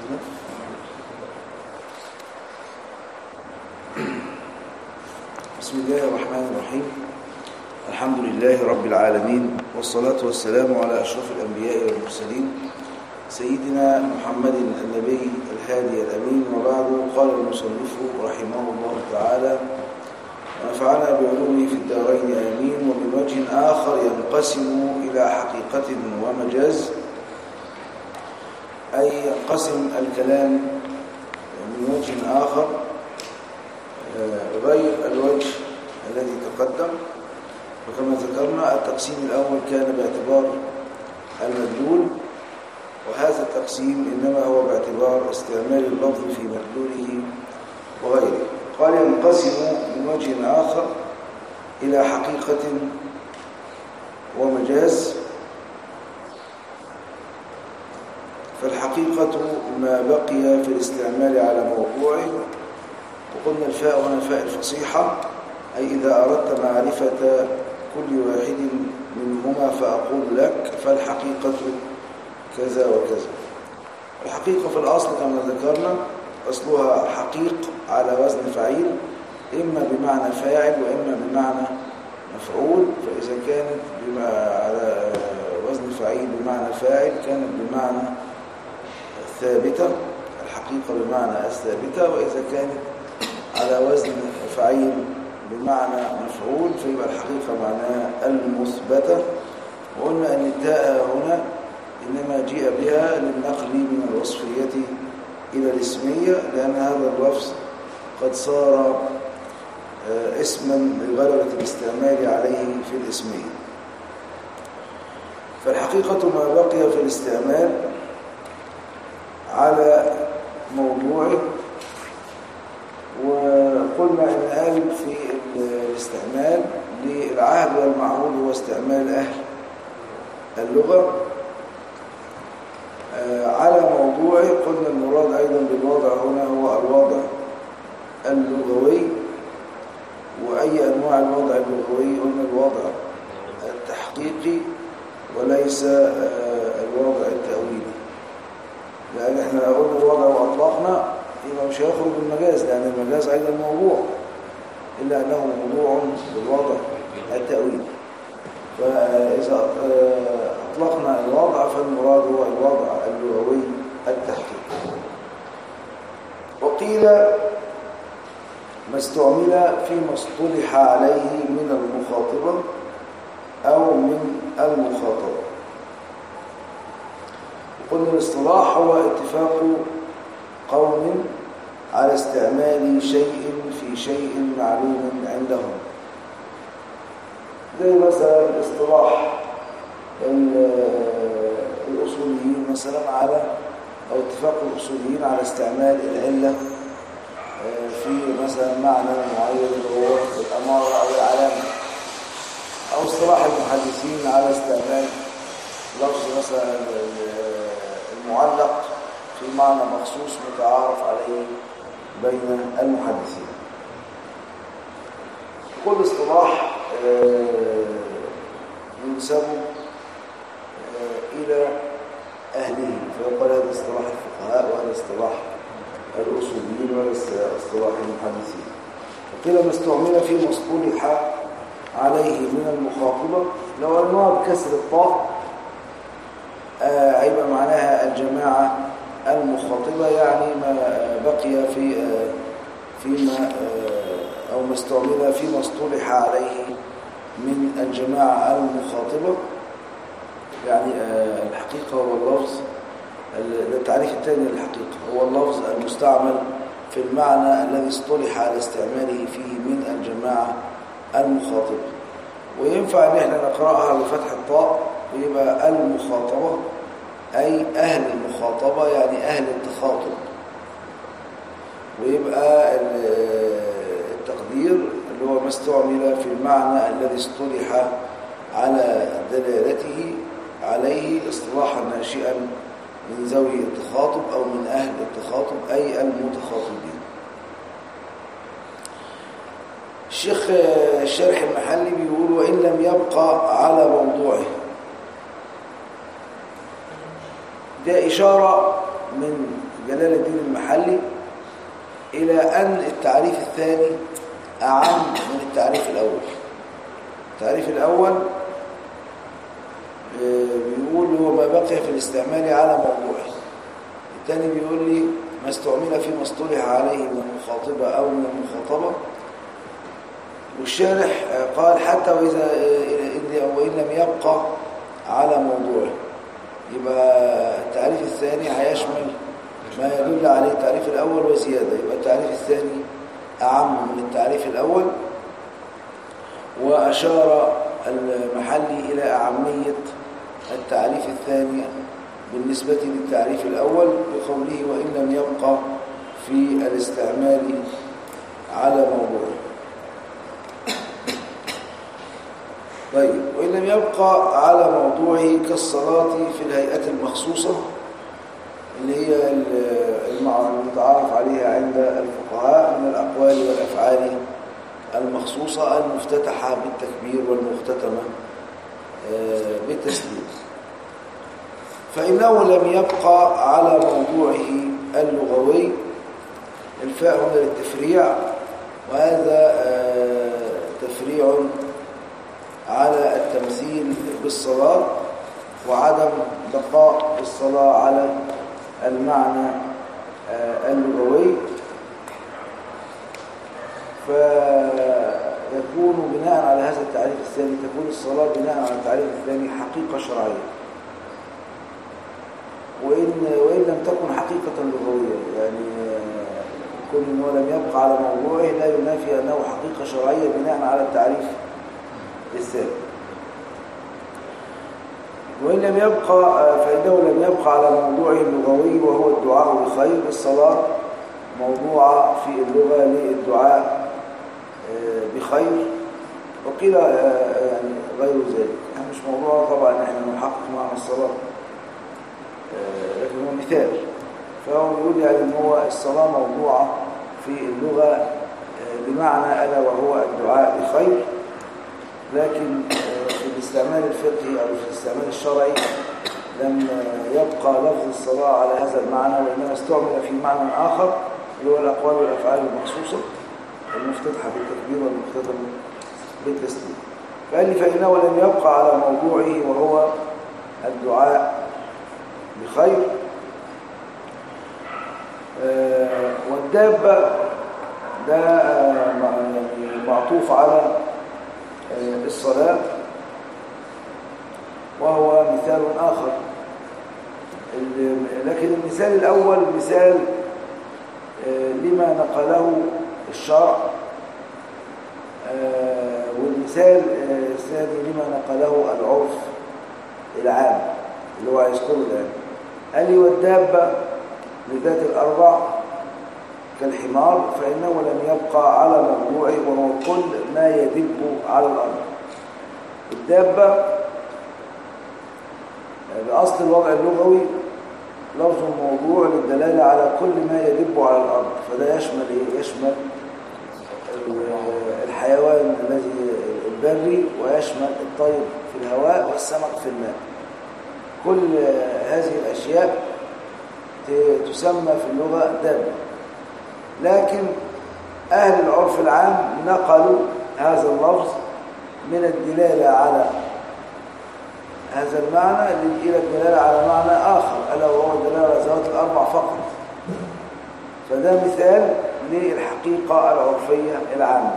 بسم الله الرحمن الرحيم الحمد لله رب العالمين والصلاة والسلام على أشرف الأنبياء والمرسلين سيدنا محمد النبي الهادي الأمين وبعد قال المصنف رحمه الله تعالى ونفعنا بعلومه في الدارين آمين وبوجه آخر ينقسم إلى حقيقة ومجاز أي ينقسم الكلام من وجه آخر غير الوجه الذي تقدم وكما ذكرنا التقسيم الأول كان باعتبار المدلول وهذا التقسيم إنما هو باعتبار استعمال اللفظ في مدلوله وغيره قال ينقسم من وجه آخر إلى حقيقة ومجاز فالحقيقة ما بقي في الاستعمال على موضوعه وقلنا الفاء هنا الفاء الفصيحة أي إذا أردت معرفة كل واحد منهما فأقول لك فالحقيقة كذا وكذا الحقيقة في الأصل كما ذكرنا أصلها حقيق على وزن فعيل إما بمعنى فاعل وإما بمعنى مفعول فإذا كانت بما على وزن فعيل بمعنى فاعل كانت بمعنى ثابتة الحقيقة بمعنى الثابتة وإذا كانت على وزن فعيل بمعنى مفعول فيبقى الحقيقة معناها المثبتة وقلنا أن التاء هنا إنما جيء بها للنقل من الوصفية إلى الاسمية لأن هذا اللفظ قد صار اسما لغلبة الاستعمال عليه في الاسمية فالحقيقة ما بقي في الاستعمال على موضوعه وقلنا ان قال في الاستعمال للعهد والمعهود هو استعمال اهل اللغه على موضوعه قلنا المراد ايضا بالوضع هنا هو الوضع اللغوي واي انواع الوضع اللغوي قلنا الوضع التحقيقي وليس الوضع التاويلي لان احنا لو قلنا الوضع واطلقنا يبقى مش هيخرج المجاز لأن المجاز أيضا موضوع إلا أنه موضوع بالوضع التأويل فإذا أطلقنا الوضع فالمراد هو الوضع اللغوي التحقيق وقيل ما استعمل فيما اصطلح عليه من المخاطبة أو من المخاطبة قلنا الاصطلاح هو اتفاق قوم على استعمال شيء في شيء معلوم عندهم زي مثلا اصطلاح الأصوليين مثلا على أو اتفاق الأصوليين على استعمال العلة في مثلا معنى معين اللي هو الأمارة أو العلامة أو اصطلاح المحدثين على استعمال لفظ مثلا المعلق في معنى مخصوص متعارف عليه بين المحدثين كل اصطلاح ينسب إلى أهله فيقال هذا اصطلاح الفقهاء وهذا اصطلاح الأصوليين وهذا اصطلاح المحدثين وقيل ما استعمل في مصطلح عليه من المخاطبة لو أنواع بكسر الطاء هيبقى معناها الجماعة المخاطبة يعني ما بقي في فيما أو ما استعمل فيما اصطلح عليه من الجماعة المخاطبة يعني الحقيقة هو اللفظ التعريف الثاني للحقيقة هو اللفظ المستعمل في المعنى الذي اصطلح على استعماله فيه من الجماعة المخاطبة وينفع ان احنا نقرأها بفتح الطاء ويبقى المخاطبة أي أهل المخاطبة يعني أهل التخاطب ويبقى التقدير اللي هو ما استعمل في المعنى الذي اصطلح على دلالته عليه اصطلاحا ناشئا من ذوي التخاطب أو من أهل التخاطب أي المتخاطبين الشيخ الشارح المحلي بيقول وإن لم يبقى على موضوعه ده إشارة من جلال الدين المحلي إلى أن التعريف الثاني أعم من التعريف الأول التعريف الأول آه، بيقول هو ما بقي في الاستعمال على موضوعه الثاني بيقول لي ما استعمل في ما اصطلح عليه من المخاطبة أو من المخاطبة والشارح آه، قال حتى وإذا آه، إن- وإن لم يبقى على موضوعه يبقى التعريف الثاني هيشمل ما يدل عليه التعريف الأول وزيادة يبقى التعريف الثاني أعم من التعريف الأول وأشار المحلي إلى أعمية التعريف الثاني بالنسبة للتعريف الأول بقوله وإن لم يبقى في الاستعمال على موضوعه طيب وإن لم يبقى على موضوعه كالصلاة في الهيئة المخصوصة اللي هي المع- المتعارف عليها عند الفقهاء من الأقوال والأفعال المخصوصة المفتتحة بالتكبير والمختتمة آه، بالتسليم فإنه لم يبقى على موضوعه اللغوي الفاء هنا للتفريع وهذا آه، تفريع على التمثيل بالصلاة وعدم بقاء الصلاة على المعنى آه، اللغوي فيكون بناء على هذا التعريف الثاني تكون الصلاة بناء على التعريف الثاني حقيقة شرعية وإن, وإن لم تكن حقيقة لغوية يعني آه، كون أنه لم يبقى على موضوعه لا ينافي أنه حقيقة شرعية بناء على التعريف الثاني وإن لم يبقى فإنه لم يبقى على موضوعه اللغوي وهو الدعاء بخير الصلاة موضوعة في اللغة للدعاء آه، بخير وقيل آه، يعني غير ذلك يعني مش موضوع طبعا احنا نحقق معنى الصلاة آه، لكن هو مثال فهو بيقول يعني ان هو الصلاة موضوعة في اللغة آه، بمعنى ألا وهو الدعاء بخير لكن آه، في الاستعمال الفقهي أو في الاستعمال الشرعي لم آه، يبقى لفظ الصلاة على هذا المعنى وإنما استعمل في معنى آخر اللي هو الأقوال والأفعال المخصوصة المفتتحة بالتكبير والمختتم بالتسليم فقال لي فإنه لم يبقى على موضوعه وهو الدعاء بخير آه، والدابة ده آه، مع- يعني معطوف على آه، الصلاة وهو مثال آخر ال- لكن المثال الأول مثال آه، لما نقله الشرع آه، والمثال آه، الثاني لما نقله العرف العام اللي هو هيذكره الآن قال لي والدابة لذات الأربع كالحمار فإنه لم يبقى على موضوعه وهو كل ما يدب على الأرض الدابة بأصل الوضع اللغوي لفظ موضوع للدلالة على كل ما يدب على الأرض فده يشمل إيه؟ يشمل ال- الحيوان الذي البري ويشمل الطير في الهواء والسمك في الماء كل هذه الأشياء ت- تسمى في اللغة دابة لكن أهل العرف العام نقلوا هذا اللفظ من الدلالة على هذا المعنى إلى الدلالة على معنى آخر ألا وهو الدلالة على ذوات الأربع فقط فده مثال للحقيقة العرفية العامة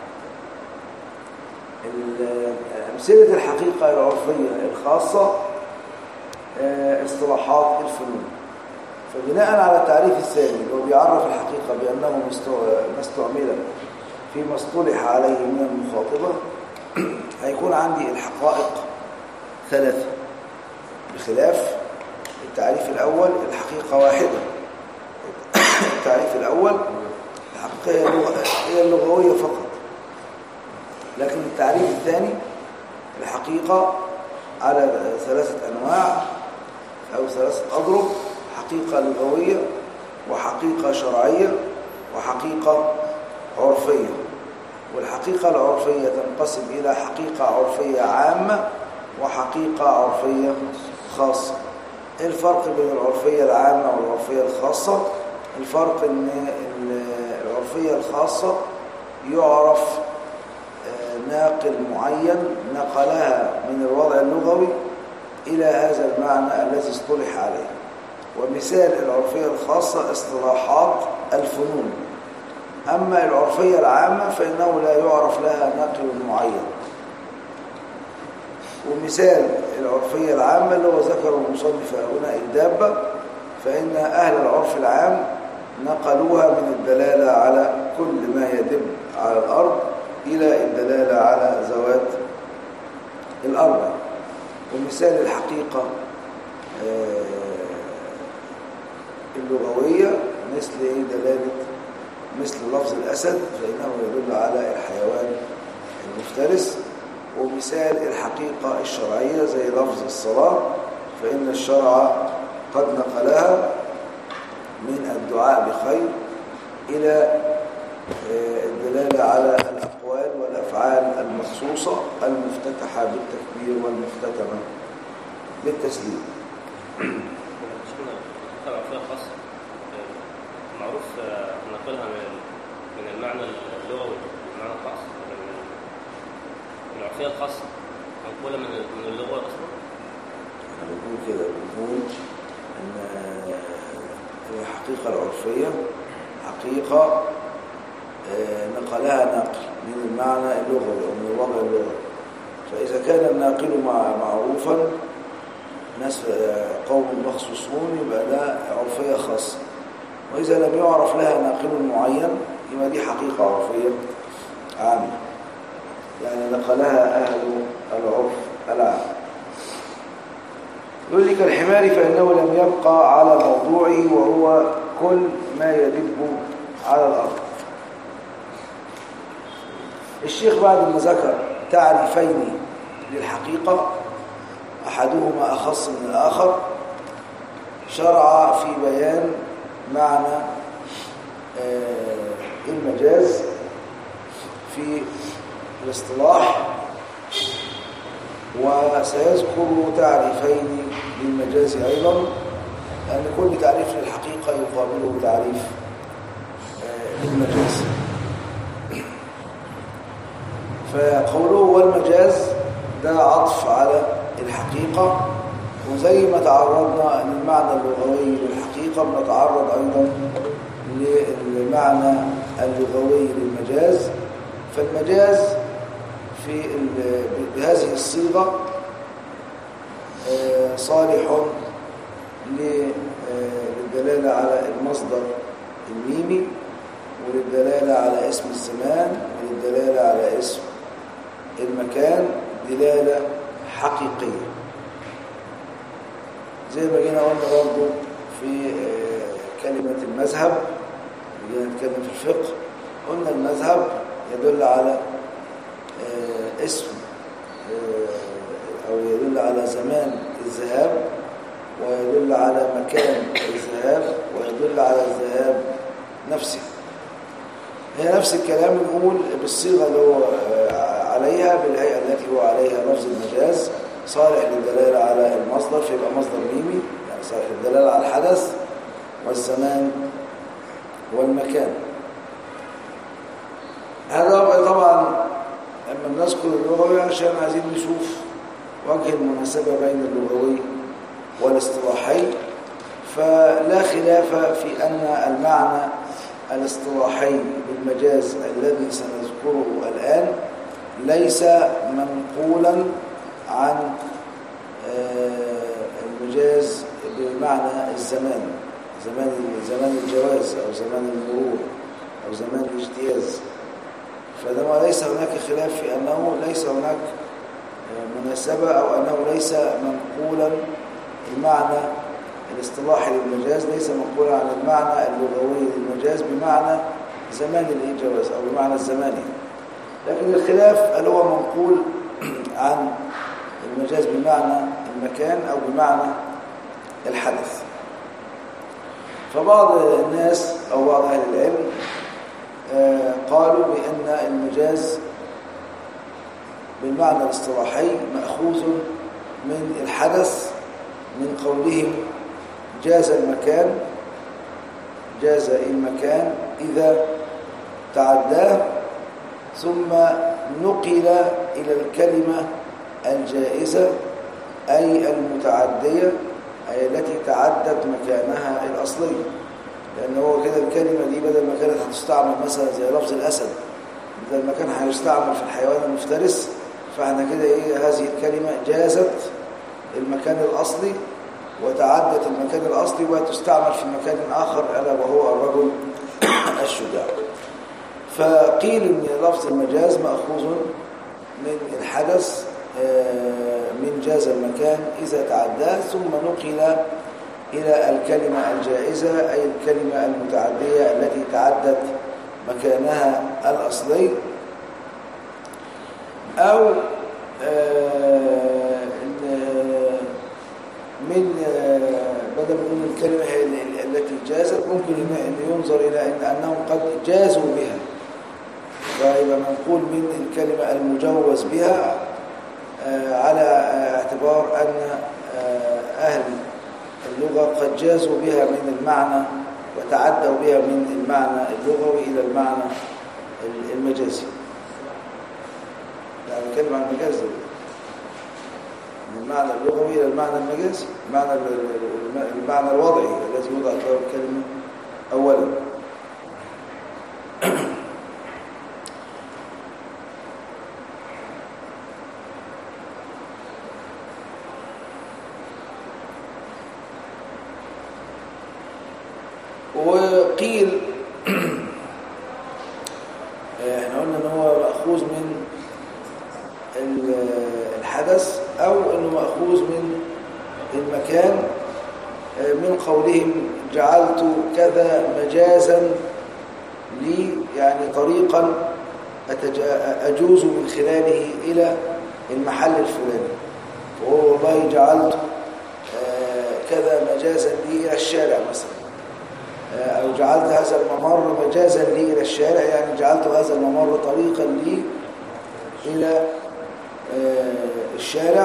ال- أمثلة الحقيقة العرفية الخاصة آه، اصطلاحات الفنون فبناء على التعريف الثاني اللي هو بيعرف الحقيقة بأنه مستو- ما استعمل فيما اصطلح عليه من المخاطبة هيكون عندي الحقائق ثلاثة بخلاف التعريف الأول الحقيقة واحدة التعريف الأول الحقيقة هي اللغة- هي اللغوية فقط لكن التعريف الثاني الحقيقة على ثلاثة أنواع أو ثلاثة أضرب حقيقة لغوية وحقيقة شرعية وحقيقة عرفية والحقيقة العرفية تنقسم إلى حقيقة عرفية عامة وحقيقة عرفية خاصة ايه الفرق بين العرفية العامة والعرفية الخاصة الفرق ان ال- العرفية الخاصة يعرف آه، ناقل معين نقلها من الوضع اللغوي إلى هذا المعنى الذي اصطلح عليه ومثال العرفية الخاصة اصطلاحات الفنون أما العرفية العامة فإنه لا يعرف لها نقل معين ومثال العرفية العامة اللي هو ذكره المصنف هنا الدابة فإن أهل العرف العام نقلوها من الدلالة على كل ما يدب على الأرض إلى الدلالة على ذوات الأرض ومثال الحقيقة آه، اللغوية مثل إيه دلالة مثل لفظ الأسد فإنه يدل على الحيوان المفترس ومثال الحقيقة الشرعية زي لفظ الصلاة فإن الشرع قد نقلها من الدعاء بخير إلى آه، الدلالة على الأقوال والأفعال المخصوصة المفتتحة بالتكبير والمختتمة بالتسليم شفنا العرفية الخاصة معروف آه، نقلها من من المعنى اللغوي المعنى الخاص ولا من العرفية الخاصة منقولة من من اللغة أصلا احنا بنقول كده بنقول ان الحقيقة العرفية حقيقة آه، نقلها نقل من المعنى اللغوي او من الوضع اللغوي فإذا كان الناقل مع- معروفا ناس آه، قوم مخصوصون يبقى ده عرفية خاصة وإذا لم يعرف لها ناقل معين يبقى دي حقيقة عرفية عامة يعني نقلها أهل العرف العام يقول لك الحمار فإنه لم يبقى على موضوعه وهو كل ما يدب على الأرض الشيخ بعد ما ذكر تعريفين للحقيقة أحدهما أخص من الآخر شرع في بيان معنى آه، المجاز في الاصطلاح وسيذكر تعريفين للمجاز أيضا لأن كل تعريف للحقيقة يقابله تعريف آه، للمجاز فقوله والمجاز ده عطف على الحقيقة وزي ما تعرضنا للمعنى اللغوي للحقيقة بنتعرض أيضا للمعنى اللغوي للمجاز فالمجاز في ال- بهذه الصيغة آه، صالح ل- آه، للدلالة على المصدر الميمي وللدلالة على اسم الزمان وللدلالة على اسم المكان دلالة حقيقية زي ما جينا قلنا برضه في آه، كلمة المذهب جينا نتكلم في الفقه قلنا المذهب يدل على آه، اسم آه، أو يدل على زمان الذهاب ويدل على مكان الذهاب ويدل على الذهاب نفسه هي نفس الكلام نقول بالصيغة اللي هو آه، عليها بالهيئة التي هو عليها لفظ المجاز صالح للدلالة على المصدر فيبقى مصدر ميمي يعني صالح للدلالة على الحدث والزمان والمكان هذا طبعا لما نذكر اللغوي عشان عايزين نشوف وجه المناسبة بين اللغوي والاصطلاحي فلا خلاف في أن المعنى الاصطلاحي بالمجاز الذي سنذكره الآن ليس منقولا عن آه، المجاز بمعنى الزمان زمان زمان الجواز أو زمان المرور أو زمان الاجتياز فده ليس هناك خلاف في أنه ليس هناك آه، مناسبة أو أنه ليس منقولا المعنى الاصطلاحي للمجاز ليس منقولا عن المعنى اللغوي للمجاز بمعنى زمان الإجواز أو بمعنى الزماني لكن الخلاف هل هو منقول عن المجاز بمعنى المكان أو بمعنى الحدث فبعض الناس أو بعض أهل العلم آه، قالوا بأن المجاز بالمعنى الاصطلاحي مأخوذ من الحدث من قولهم جاز المكان جاز المكان إذا تعداه ثم نقل إلى الكلمة الجائزة أي المتعدية أي التي تعدت مكانها الأصلي لأن هو كده الكلمة دي بدل ما كانت هتستعمل مثلا زي لفظ الأسد بدل ما كان هيستعمل في الحيوان المفترس فاحنا كده إيه هذه الكلمة جازت المكان الأصلي وتعدت المكان الأصلي وتستعمل في مكان آخر ألا وهو الرجل الشجاع فقيل ان لفظ المجاز مأخوذ من الحدث من جاز المكان إذا تعداه ثم نقل إلى الكلمة الجائزة أي الكلمة المتعدية التي تعدت مكانها الأصلي أو من بدل من الكلمة التي جازت ممكن أن ينظر إلى أن أنهم قد جازوا بها فإذا منقول من الكلمة المجوز بها على اعتبار أن أهل اللغة قد جازوا بها من المعنى وتعدوا بها من المعنى اللغوي إلى المعنى المجازي يعني نتكلم عن المجاز من المعنى اللغوي إلى المعنى المجازي المعنى المعنى الوضعي الذي وضعت له الكلمة أولا وقيل احنا قلنا ان هو مأخوذ من الحدث او انه مأخوذ من المكان من قولهم جعلت كذا مجازا لي يعني طريقا أجوز من خلاله إلى المحل الفلاني وهو والله جعلت كذا مجازا لي إلى الشارع مثلا أو جعلت هذا الممر مجازا لي إلى الشارع يعني جعلت هذا الممر طريقا لي إلى الشارع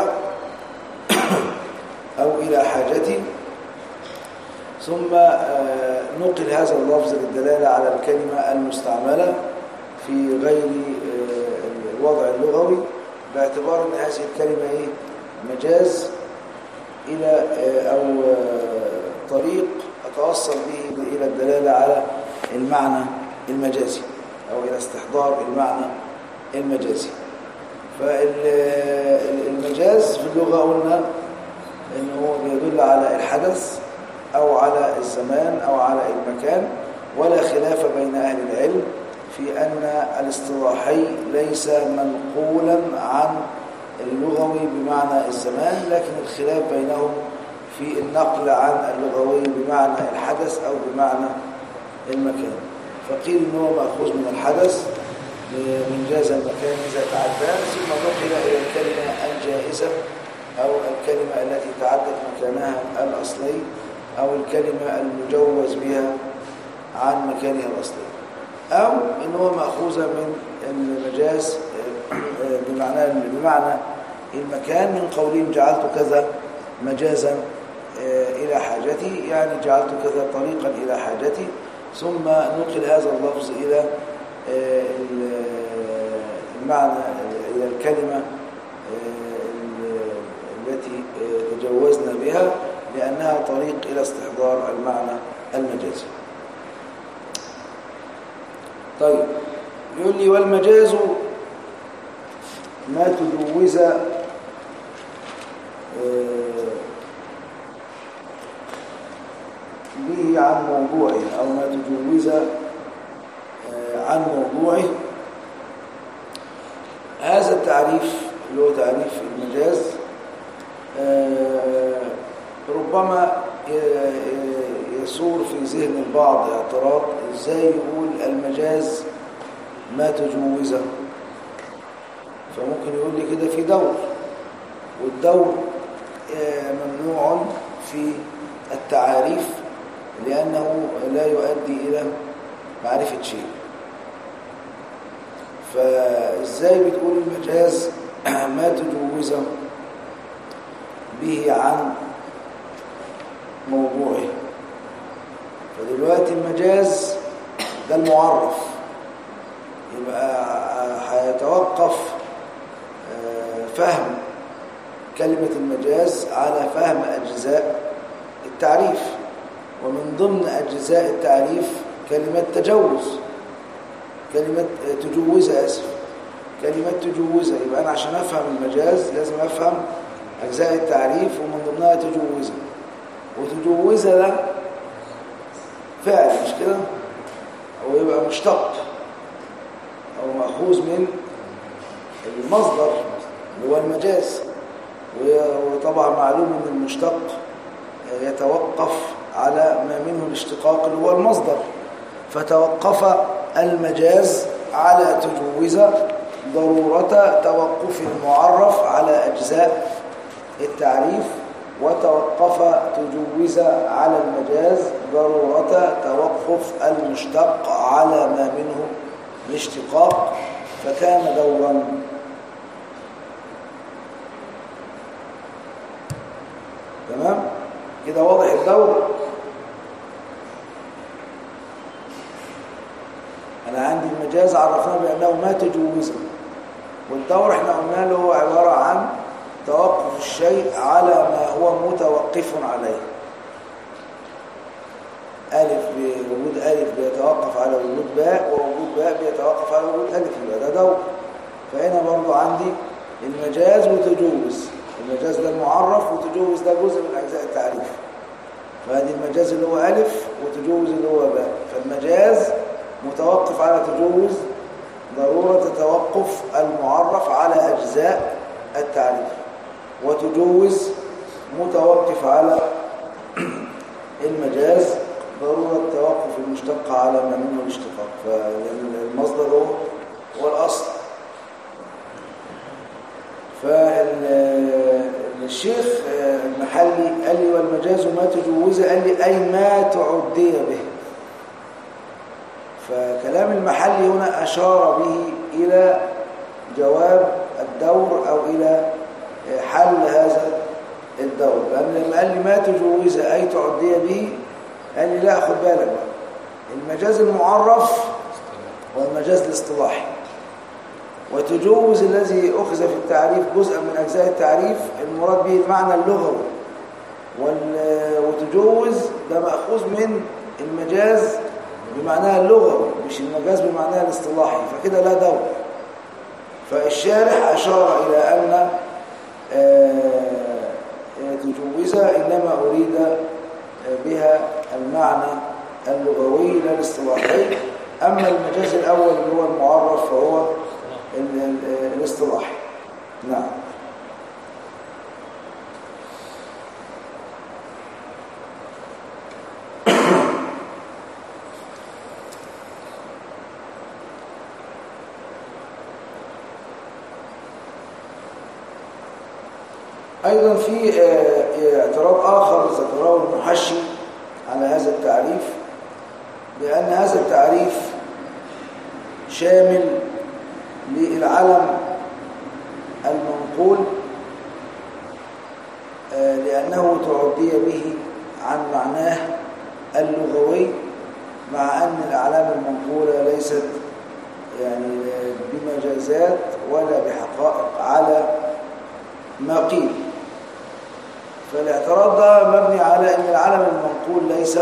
أو إلى حاجتي ثم نقل هذا اللفظ للدلالة على الكلمة المستعملة في غير الوضع اللغوي باعتبار أن هذه الكلمة إيه؟ مجاز إلى أو طريق أتوصل به إلى الدلالة على المعنى المجازي أو إلى استحضار المعنى المجازي فالمجاز في اللغة قلنا أنه بيدل على الحدث أو على الزمان أو على المكان ولا خلاف بين أهل العلم في أن الاصطلاحي ليس منقولا عن اللغوي بمعنى الزمان لكن الخلاف بينهم في النقل عن اللغوي بمعنى الحدث أو بمعنى المكان فقيل أنه مأخوذ من الحدث من جاز المكان إذا تعدى ثم نقل إلى الكلمة الجائزة أو الكلمة التي تعدت مكانها الأصلي أو الكلمة المجوز بها عن مكانها الأصلي أو إن هو مأخوذة من المجاز بمعنى بمعنى المكان من قولهم جعلت كذا مجازا إلى حاجتي يعني جعلت كذا طريقا إلى حاجتي ثم نقل هذا اللفظ إلى المعنى إلى الكلمة التي تجوزنا بها لأنها طريق إلى استحضار المعنى المجازي طيب يقول لي والمجاز ما تجوز به عن موضوعه أو ما تجوز عن موضوعه هذا التعريف اللي هو تعريف المجاز ربما يثور في ذهن البعض اعتراض ازاي يقول المجاز ما تجوزه فممكن يقول لي كده في دور والدور ممنوع في التعاريف لأنه لا يؤدي إلى معرفة شيء فإزاي بتقول المجاز ما تجوزه به عن موضوعه فدلوقتي المجاز ده المعرف يبقى هيتوقف آه، فهم كلمة المجاز على فهم أجزاء التعريف ومن ضمن أجزاء التعريف كلمة تجوز كلمة تجوز أسف كلمة تجوز يبقى أنا عشان أفهم المجاز لازم أفهم أجزاء التعريف ومن ضمنها تجوز وتجوز ده فعل مش كده أو يبقى مشتق أو مأخوذ من المصدر اللي هو المجاز وطبعا معلوم ان المشتق يتوقف على ما منه الاشتقاق اللي هو المصدر فتوقف المجاز على تجوز ضرورة توقف المعرف على أجزاء التعريف وتوقف تجوز على المجاز ضرورة توقف المشتق على ما منه الاشتقاق فكان دورا تمام كده واضح الدور انا عندي المجاز عرفناه بانه ما تجوزه والدور احنا قلنا له هو عباره عن توقف الشيء على ما هو متوقف عليه ألف بوجود ألف بيتوقف على وجود باء ووجود باء بيتوقف على وجود ألف يبقى ده دور فهنا برضو عندي المجاز وتجوز المجاز ده المعرف وتجوز ده جزء من أجزاء التعريف فهذه المجاز اللي هو ألف وتجوز اللي هو باء فالمجاز متوقف على تجوز ضرورة توقف المعرف على أجزاء التعريف وتجوز متوقف على المجاز ضرورة توقف المشتق على ما منه الاشتقاق فالمصدر هو هو الأصل فالشيخ المحلي قال لي والمجاز ما تجوز قال لي أي ما تعدي به فكلام المحلي هنا أشار به إلى جواب الدور أو إلى حل هذا الدور لأن لما قال لي ما تجوز أي تعدي به قال لي لا خد بالك بقى المجاز المعرف والمجاز الاصطلاحي وتجوز الذي أخذ في التعريف جزءا من أجزاء التعريف المراد به المعنى اللغوي وتجوز ده مأخوذ من المجاز بمعناها اللغوي مش المجاز بمعناها الاصطلاحي فكده لا دور فالشارح أشار إلى أن تجوز إنما أريد بها المعنى اللغوي لا الاصطلاحي أما المجاز الأول اللي هو المعرف فهو الاصطلاحي نعم أيضا في اعتراض آخر ذكره المحشي على هذا التعريف بأن هذا التعريف شامل للعلم المنقول لأنه تعدي به عن معناه اللغوي مع أن الأعلام المنقولة ليست يعني بمجازات ولا بحقائق على ما قيل فالاعتراض ده مبني على أن العلم المنقول ليس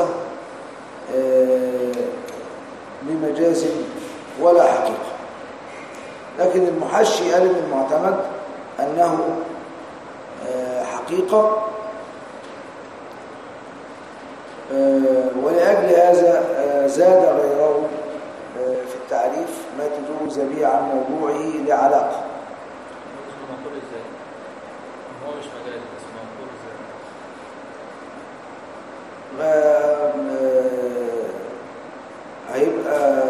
بمجاز ولا حقيقة لكن المحشي قال من المعتمد أنه حقيقة ولأجل هذا زاد غيره في التعريف ما تجوز به عن موضوعه لعلاقة هو مش مجال بس منقول ازاي هيبقى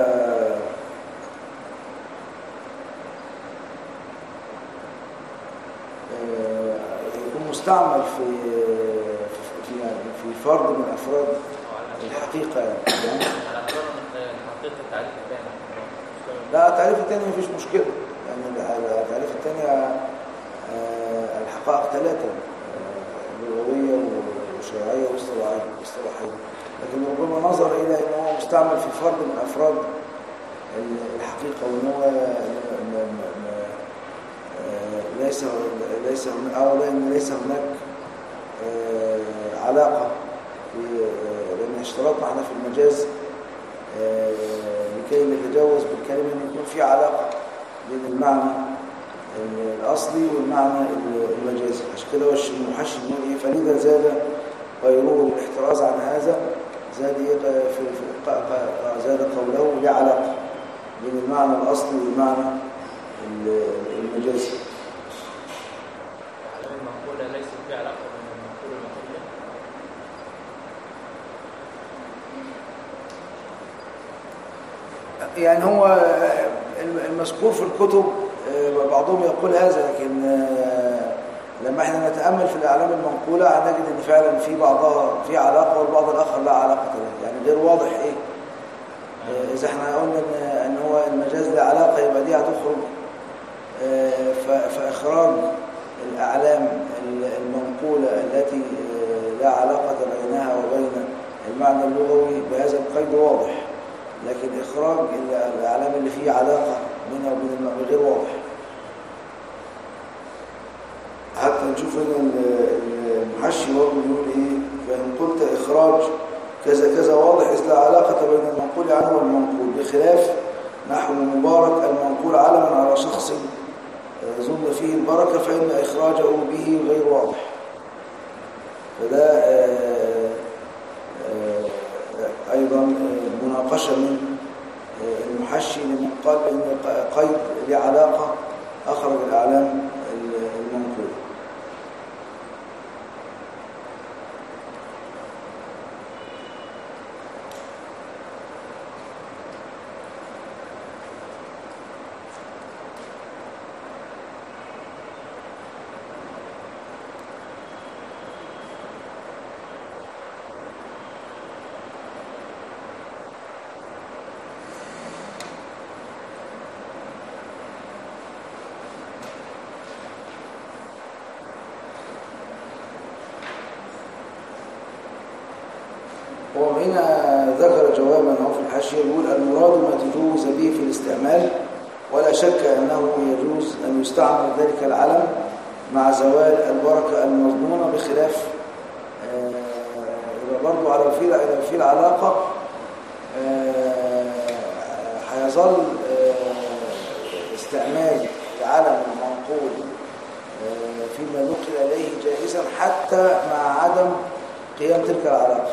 يكون مستعمل في في يعني في فرد من افراد الحقيقه يعني على اعتبار ان حقيقه التعريف الثاني لا التعريف الثاني مفيش مشكله يعني التعريف الثاني الحقائق ثلاثه لغويه وشرعية واصطلاحية واصطلاحية لكن ربما نظر إلى أنه هو مستعمل في فرد من أفراد ال- الحقيقة وأن هو م- م- م- آه، ليس ليس هن- أو لأن ليس هناك آه، علاقة في- آه، لأن اشترطنا احنا في المجاز آه، لكي نتجاوز بالكلمة أن يكون في علاقة بين المعنى ال- الأصلي والمعنى ال- المجازي عشان كده هو الش- المحشي بيقول إيه فلذا زاد غيره الاحتراز عن هذا زاد إيه ق- في في- ق- ق- زاد قوله لعلاقة بين المعنى الأصلي والمعنى ال- المجازي الأعلام المنقولة ليست في علاقة بين المنقول والمنقول يعني هو المذكور في الكتب آه، بعضهم يقول هذا لكن آه، لما احنا نتأمل في الأعلام المنقولة هنجد ان فعلا في بعضها في علاقة والبعض الآخر لا علاقة له يعني غير واضح ايه آه، إذا احنا قلنا ان ان هو المجاز له علاقة يبقى دي هتخرج آه، ف- فإخراج الأعلام المنقولة التي آه، لا علاقة بينها وبين المعنى اللغوي بهذا القيد واضح لكن إخراج ال- الأعلام اللي فيه علاقة بينها وبين المعنى غير واضح حتى نشوف هنا ال- المحشي برضه بيقول ايه فإن قلت إخراج كذا كذا واضح إذ لا علاقة بين المنقول عنه والمنقول بخلاف نحو مبارك المنقول علما على شخص آه، ظن فيه البركة فإن إخراجه به غير واضح فده آه، آه، أيضا آه، مناقشة من آه، المحشي لمن قال بأن ق- قيد له علاقة أخرج الأعلام المنقولة وهنا ذكر جوابا هو في الحاشية يقول المراد ما تجوز به في الاستعمال ولا شك أنه يجوز أن يستعمل ذلك العلم مع زوال البركة المضمونة بخلاف آه، يبقى برضو على الفيل إذا في العلاقة آه، هيظل آه، استعمال العلم المنقول آه، فيما نقل إليه جائزا حتى مع عدم قيام تلك العلاقة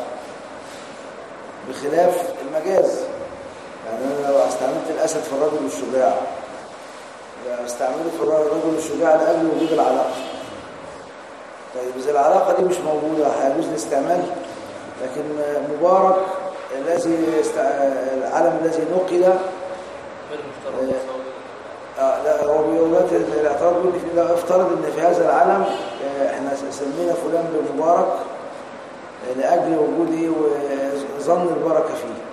بخلاف المجاز يعني انا لو استعملت الاسد في الرجل الشجاع استعمله في الرجل الشجاع لاجل وجود العلاقه طيب اذا العلاقه دي مش موجوده هيجوز الاستعمال لكن مبارك الذي است... العلم الذي نقل غير مشترك آه. تصور. آه لا هو بيقول الاعتراض بيقول في- لا افترض ان في هذا العلم آه، احنا سمينا فلان بمبارك آه، لاجل وجود ايه وظن البركه فيه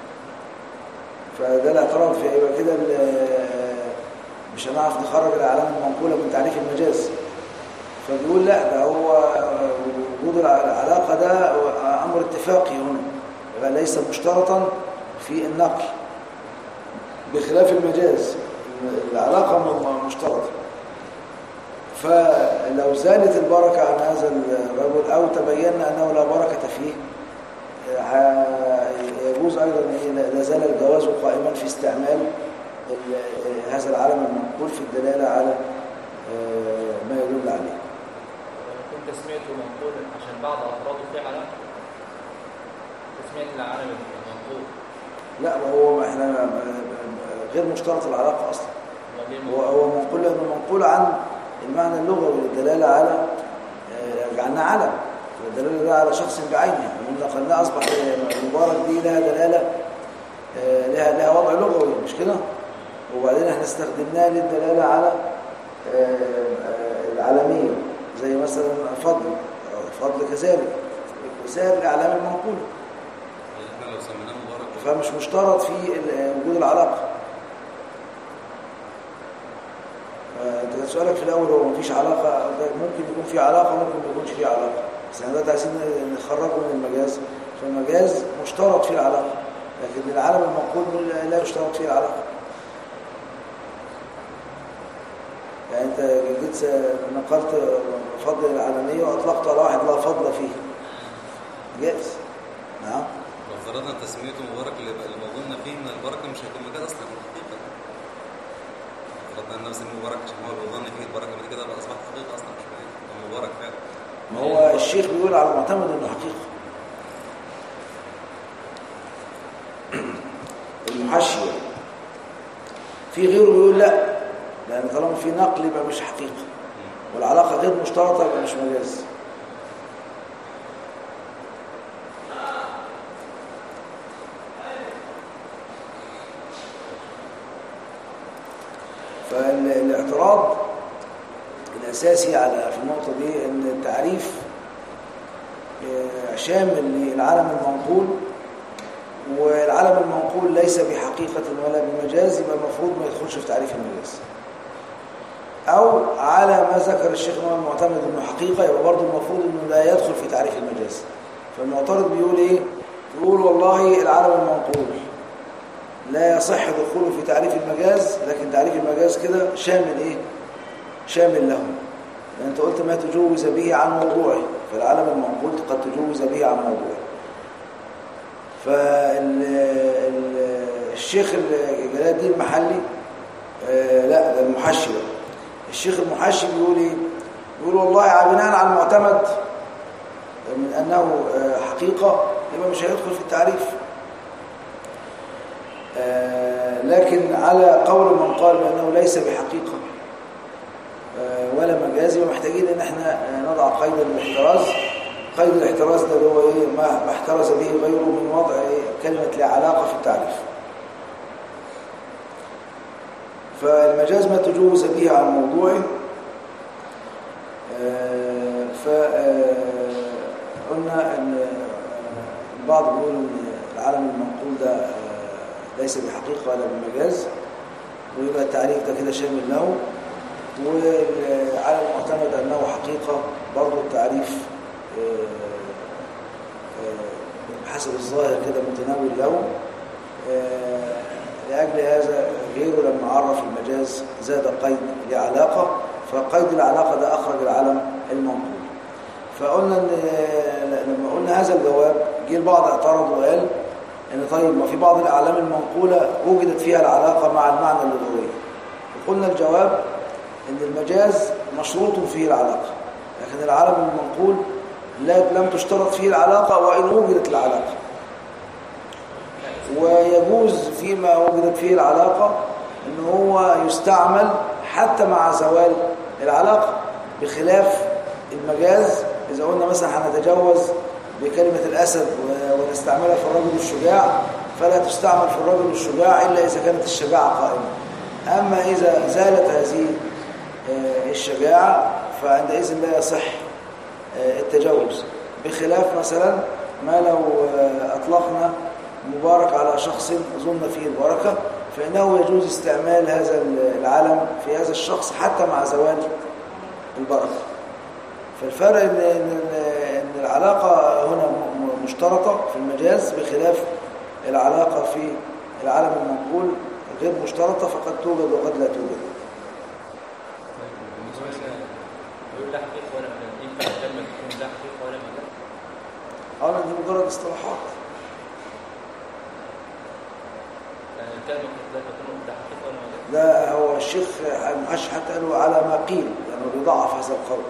فده الاعتراض في يبقى كده ال- مش هنعرف نخرج الاعلام المنقوله من تعريف المجاز فبيقول لا ده هو آه، وجود الع- العلاقه ده امر اتفاقي هنا يبقى ليس مشترطا في النقل بخلاف المجاز العلاقة م- مشتركة فلو زالت البركة عن هذا الرجل أو تبين أنه لا بركة فيه ه- يجوز أيضا إيه، لا- لا زال الجواز قائما في استعمال ال- هذا العلم المنقول في الدلالة على آه، ما يدل عليه كنت سمعته منقول عشان بعض أفراده فيه علاقة تسمية العالم المنقول لا ما هو احنا غير مشترط العلاقة أصلا وبعدين هو هو منقول لانه منقول عن المعنى اللغوي الدلاله على آه، جعلناه علم الدلاله ده على شخص بعينه ومن نقلناه اصبح المبارك دي لها دلاله آه، لها لها وضع لغوي مش كده وبعدين احنا استخدمناه للدلاله على آه، آه، العالميه زي مثلا فضل آه، فضل كذلك وسائر الاعلام المنقوله احنا لو سميناه مبارك فمش مشترط في ال- وجود العلاقة انت كان سؤالك في الاول هو مفيش علاقة ده ممكن يكون في علاقة ممكن ما يكونش في علاقة بس احنا دلوقتي عايزين نخرجه من المجاز فالمجاز مشترط فيه العلاقة لكن العالم المنقول لا يشترط فيه العلاقة يعني انت جيت س- نقلت فضل العالمية واطلقت على واحد لا فضل فيه جائز نعم لو افترضنا تسميته مبارك اللي اللي موضوعنا فيه من البركه مش هيكون مجال اصلا في الحقيقه افترضنا ان نفس مبارك عشان هو بيظن فيه البركه بعد كده بقى اصبح حقيقه اصلا مش مجال هو مبارك فعلا ما هو الشيخ بيقول على المعتمد انه حقيقة المحشي يعني. في غيره بيقول لا لان طالما في نقل يبقى مش حقيقة والعلاقة غير مشترطة يبقى مش مجاز فالاعتراض الأساسي على في النقطة دي أن التعريف آه، شامل للعالم المنقول والعالم المنقول ليس بحقيقة ولا بمجاز يبقى المفروض ما يدخلش في تعريف المجاز أو على ما ذكر الشيخ نوى المعتمد أنه حقيقة يبقى برضه المفروض أنه لا يدخل في تعريف المجاز فالمعترض بيقول إيه؟ بيقول والله العالم المنقول لا يصح دخوله في تعريف المجاز لكن تعريف المجاز كده شامل إيه؟ شامل له لأن أنت قلت ما تجوز به عن موضوعه فالعالم المنقول قد تجوز به عن موضوعه فالشيخ جلال الدين المحلي آه، لا ده المحشي بقى. الشيخ المحشي بيقول ايه بيقول والله على بناء على المعتمد من انه آه، حقيقه يبقى مش هيدخل في التعريف آه، لكن على قول من قال بانه ليس بحقيقه آه، ولا مجاز يبقى محتاجين ان احنا آه، نضع قيد الاحتراز قيد الاحتراز ده اللي هو ايه ما ما احترز به غيره من وضع إيه؟ كلمه لا علاقه في التعريف فالمجاز ما تجوز به عن موضوعه فقلنا ان آه، البعض بيقول ان العالم المنقول ده آه، ليس بحقيقه ولا بمجاز ويبقى التعريف ده كده شامل له وعلى المعتمد انه حقيقه برضه التعريف آه، آه، بحسب الظاهر كده متناول له آه، لأجل هذا غيره لما عرف المجاز زاد قيد لعلاقة فقيد العلاقة ده أخرج العلم المنقول فقلنا إن لما قلنا هذا الجواب جه البعض اعترض وقال إن طيب ما في بعض الأعلام المنقولة وجدت فيها العلاقة مع المعنى اللغوي وقلنا الجواب إن المجاز مشروط فيه العلاقة لكن العالم المنقول لا لم تشترط فيه العلاقة وإن وجدت العلاقة ويجوز فيما وجدت فيه العلاقة ان هو يستعمل حتى مع زوال العلاقة بخلاف المجاز إذا قلنا مثلا هنتجوز بكلمة الأسد و- ونستعملها في الرجل الشجاع فلا تستعمل في الرجل الشجاع إلا إذا كانت الشجاعة قائمة أما إذا زالت هذه آه، الشجاعة فعندئذ لا يصح آه، التجوز بخلاف مثلا ما لو آه، أطلقنا مبارك على شخص ظن فيه البركة فإنه يجوز استعمال هذا العلم في هذا الشخص حتى مع زوال البركة فالفرق إن, إن, إن العلاقة هنا م- م- مشترطة في المجاز بخلاف العلاقة في العالم المنقول غير مشترطة فقد توجد وقد لا توجد يقول لا حقيقة ولا مجال ينفع الكلمة تكون لا حقيقة ولا مجال أولا دي مجرد اصطلاحات يعني الكلمة قد لا تكون لا حقيقة ولا مجال لا هو الشيخ المحش حتى قالوا على ما قيل لأنه بيضعف هذا القول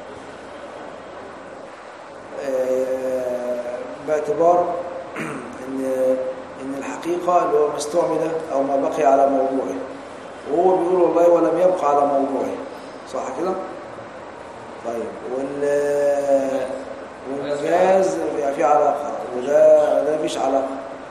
آه، باعتبار ان ان الحقيقه اللي هو ما استعمل او ما بقي على موضوعه وهو بيقول والله ولم يبقى على موضوعه صح كده طيب وال والمجاز بيبقى فيه علاقه وده ده مفيش علاقه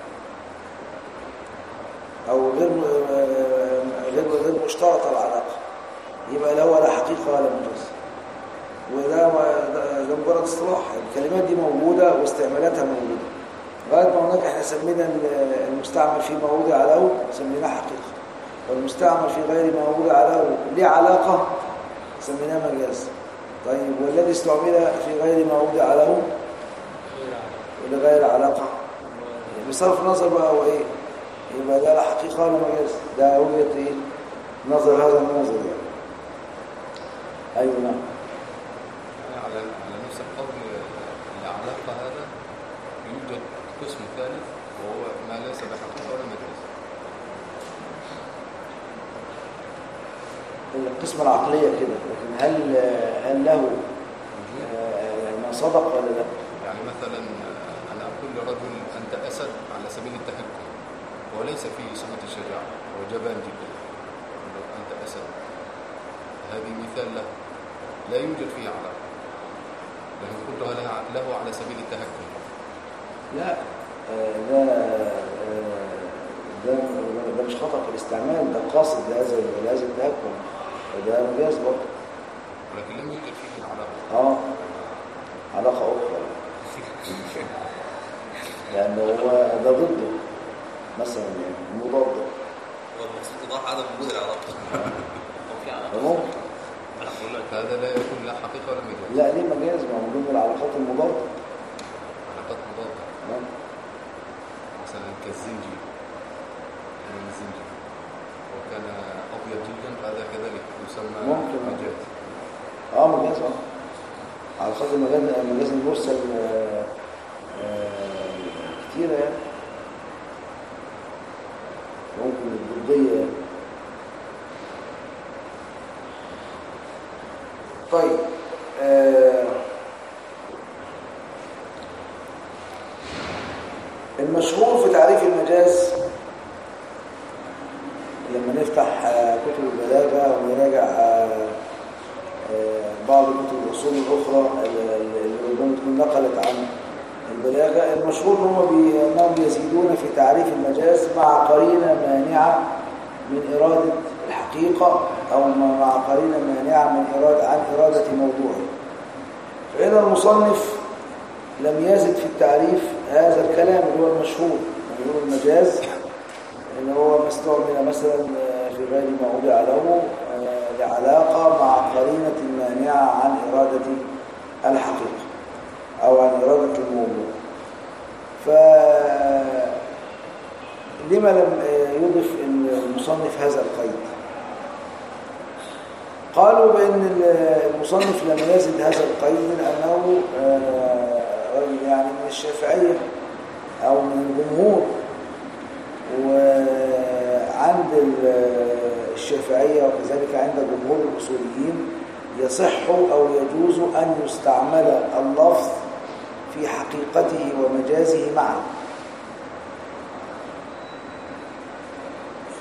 او غير غير غير مشترطه العلاقه يبقى لا ولا حقيقه ولا مجاز وده ده ده مجرد اصطلاح الكلمات دي موجوده واستعمالاتها موجوده لغايه ما هناك احنا سمينا المستعمل في ما وضع له سميناه حقيقه والمستعمل في غير ما وضع له ليه علاقه سميناه مجاز طيب والذي استعمل في غير ما وضع له ولغير علاقة بصرف النظر بقى هو ايه يبقى ده لا حقيقة ولا مجاز ده وجهة ايه نظر هذا النظر يعني ايوه نعم على على نفس القول العلاقة هذا يوجد قسم ثالث وهو ما ليس بحقيقة ولا مجاز القسمة العقلية كده لكن هل هل له آه، ما صدق ولا لا يعني مثلا أنا أقول لرجل أنت أسد على سبيل التهكم وليس فيه صفة الشجاعة هو جبان جدا أقول له أنت أسد هذه مثال له لا يوجد فيه علاقة لكن كلها لها له على سبيل التهكم لا آه، ده آه، ده ده مش خطأ في الاستعمال ده قاصد لهذا لهذا التهكم ده مجاز برضه ولكن لم يوجد فيه علاقة اه علاقة أخرى لأنه هو ده ضده مثلا يعني مضاد هو المقصود إيضاح عدم وجود العلاقة هو في علاقة فممكن على قولنا هذا لا يكون لا حقيقة ولا مجاز لا ليه مجاز ما هو من ضمن العلاقات المضادة علاقات مضادة تمام؟ مثلا كالزنجي من الزنجي وكان أبيض جدا فهذا كذلك يسمى ممكن. مجاز اه مجاز اه علاقات المجاز المجاز المرسل آه، آه، كتيرة يعني ممكن الضدية يعني. طيب آه، المشهور في تعريف المجاز لما نفتح آه، كتب البلاغة ونراجع آه، آه، بعض كتب الأصول الأخرى اللي اللي ربما تكون نقلت عن البلاغة المشهور هم بي- أنهم يزيدون في تعريف المجاز مع قرينة مانعة من إرادة الحقيقة أو مع قرينة مانعة من إرادة عن إرادة موضوعه فإن المصنف لم يزد في التعريف هذا الكلام اللي هو المشهور يعني يقول المجاز اللي هو ما استعمل مثلا آه، في غير ما وضع له آه، لعلاقة مع قرينة مانعة عن إرادة الحقيقة أو عن إرادة الموضوع ف لما لم آه، يضف المصنف هذا القيد قالوا بأن ال- المصنف لم يزد هذا القيد لأنه آه، رجل يعني من الشافعية أو من الجمهور وعند ال- الشافعية وكذلك عند جمهور الأصوليين يصح أو يجوز أن يستعمل اللفظ في حقيقته ومجازه معا ف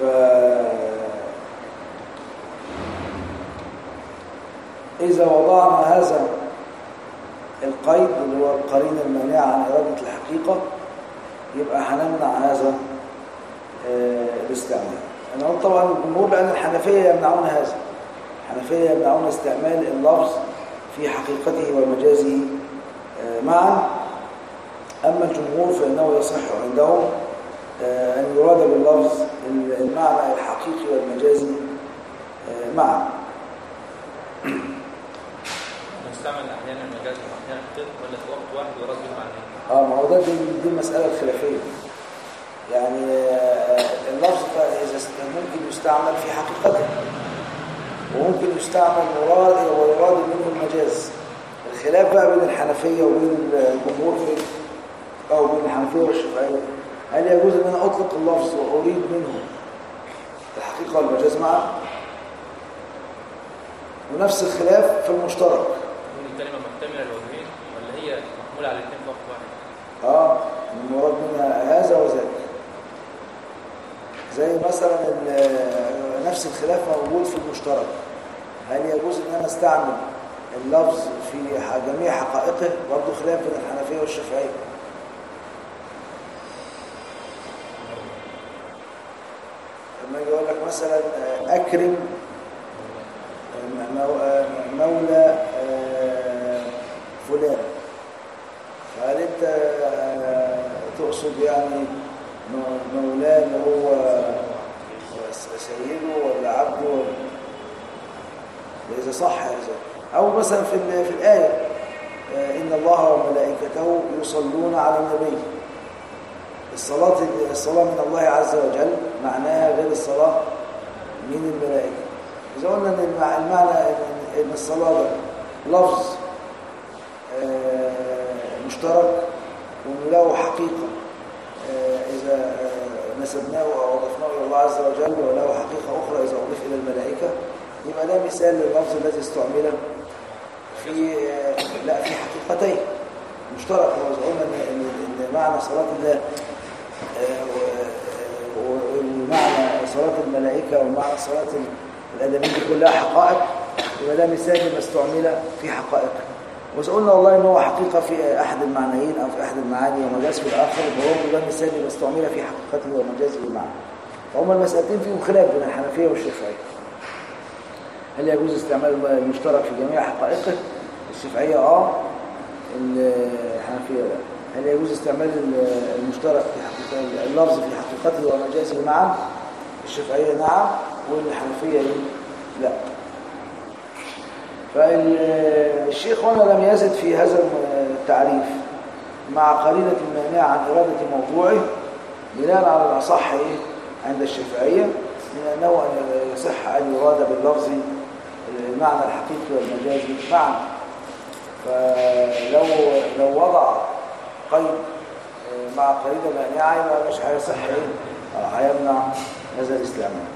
إذا وضعنا هذا القيد اللي هو القرينة المانعة عن إرادة الحقيقة يبقى هنمنع هذا آه، الاستعمال أنا قلت طبعا الجمهور لأن الحنفية يمنعون هذا الحنفية يمنعون استعمال اللفظ في حقيقته ومجازه آه، معا أما الجمهور فإنه يصح عندهم آه، أن يراد باللفظ المعنى الحقيقي والمجازي آه، معا نستعمل احيانا المجاز واحيانا الطب ولا في وقت واحد يرد المعنى اه ما هو ده دي, دي المسألة الخلافية يعني آه، اللفظ إذا است- ممكن يستعمل في حقيقته وممكن يستعمل مراد ويراد منه المجاز الخلاف بقى بين الحنفية وبين الجمهور في أو بين الحنفية والشافعية هل يجوز أن أنا أطلق اللفظ وأريد منه الحقيقة والمجاز معا ونفس الخلاف في المشترك تكون الكلمه محتمله لوجهين ولا هي محموله على الاثنين في وقت واحد اه المراد منها هذا وذاك زي مثلا ال- نفس الخلاف موجود في المشترك هل يجوز ان انا استعمل اللفظ في ح- جميع حقائقه برضه خلاف بين الحنفيه والشافعيه لما يجي يقول لك مثلا آه، اكرم آه، مو- آه، مولى آه، فلان فهل انت آه، تقصد يعني م- مولاه اللي هو س- سيده ولا عبده ولا اذا صح هذا أو مثلا في, ال- في الآية آه، إن الله وملائكته يصلون على النبي الصلاة الصلاة من الله عز وجل معناها غير الصلاة من الملائكة إذا قلنا إن المع- المعنى إن- إن الصلاة ده لفظ آه، مشترك وإنه له حقيقة آه، إذا آه، نسبناه أو أضفناه إلى الله عز وجل وله حقيقة أخرى إذا أضيف إلى الملائكة يبقى ده مثال لللفظ الذي استعمل في آه، لا في حقيقتين مشترك هو إذا قلنا إن- إن إن معنى صلاة الله آه، و- و- ومعنى صلاة الملائكة ومعنى صلاة الآدميين دي كلها حقائق يبقى ده مثال لما استعمل في حقائق وإذا قلنا والله إن هو حقيقة في أحد المعنيين أو في أحد المعاني ومجاز في الآخر فهو ده مثال لما استعمل في حقيقته ومجازه معا فهما المسألتين فيهم خلاف بين الحنفية والشافعية هل يجوز استعمال المشترك في جميع حقائقه الشافعية اه الحنفية لا هل يجوز استعمال المشترك في حقيقة اللفظ في حقيقته ومجازه معا الشافعية نعم والحنفية إيه؟ لا فالشيخ هنا لم يزد في هذا التعريف مع قرينة مانعة عن إرادة موضوعه بناء على الأصح إيه؟ عند الشافعية من أنه أن يصح أن يراد باللفظ المعنى الحقيقي والمجازي معا فلو لو وضع قيد مع قرينة مانعة يبقى مش هيصح إيه؟ آه، هيمنع هذا الاستعمال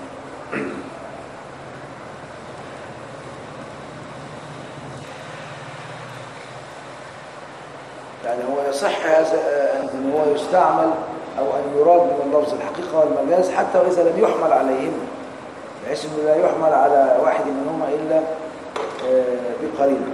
يعني هو يصح هذا ان هو يستعمل او ان يراد من اللفظ الحقيقه والمجاز حتى واذا لم يحمل عليهما بحيث انه لا يحمل على واحد منهما الا آه، بقرينه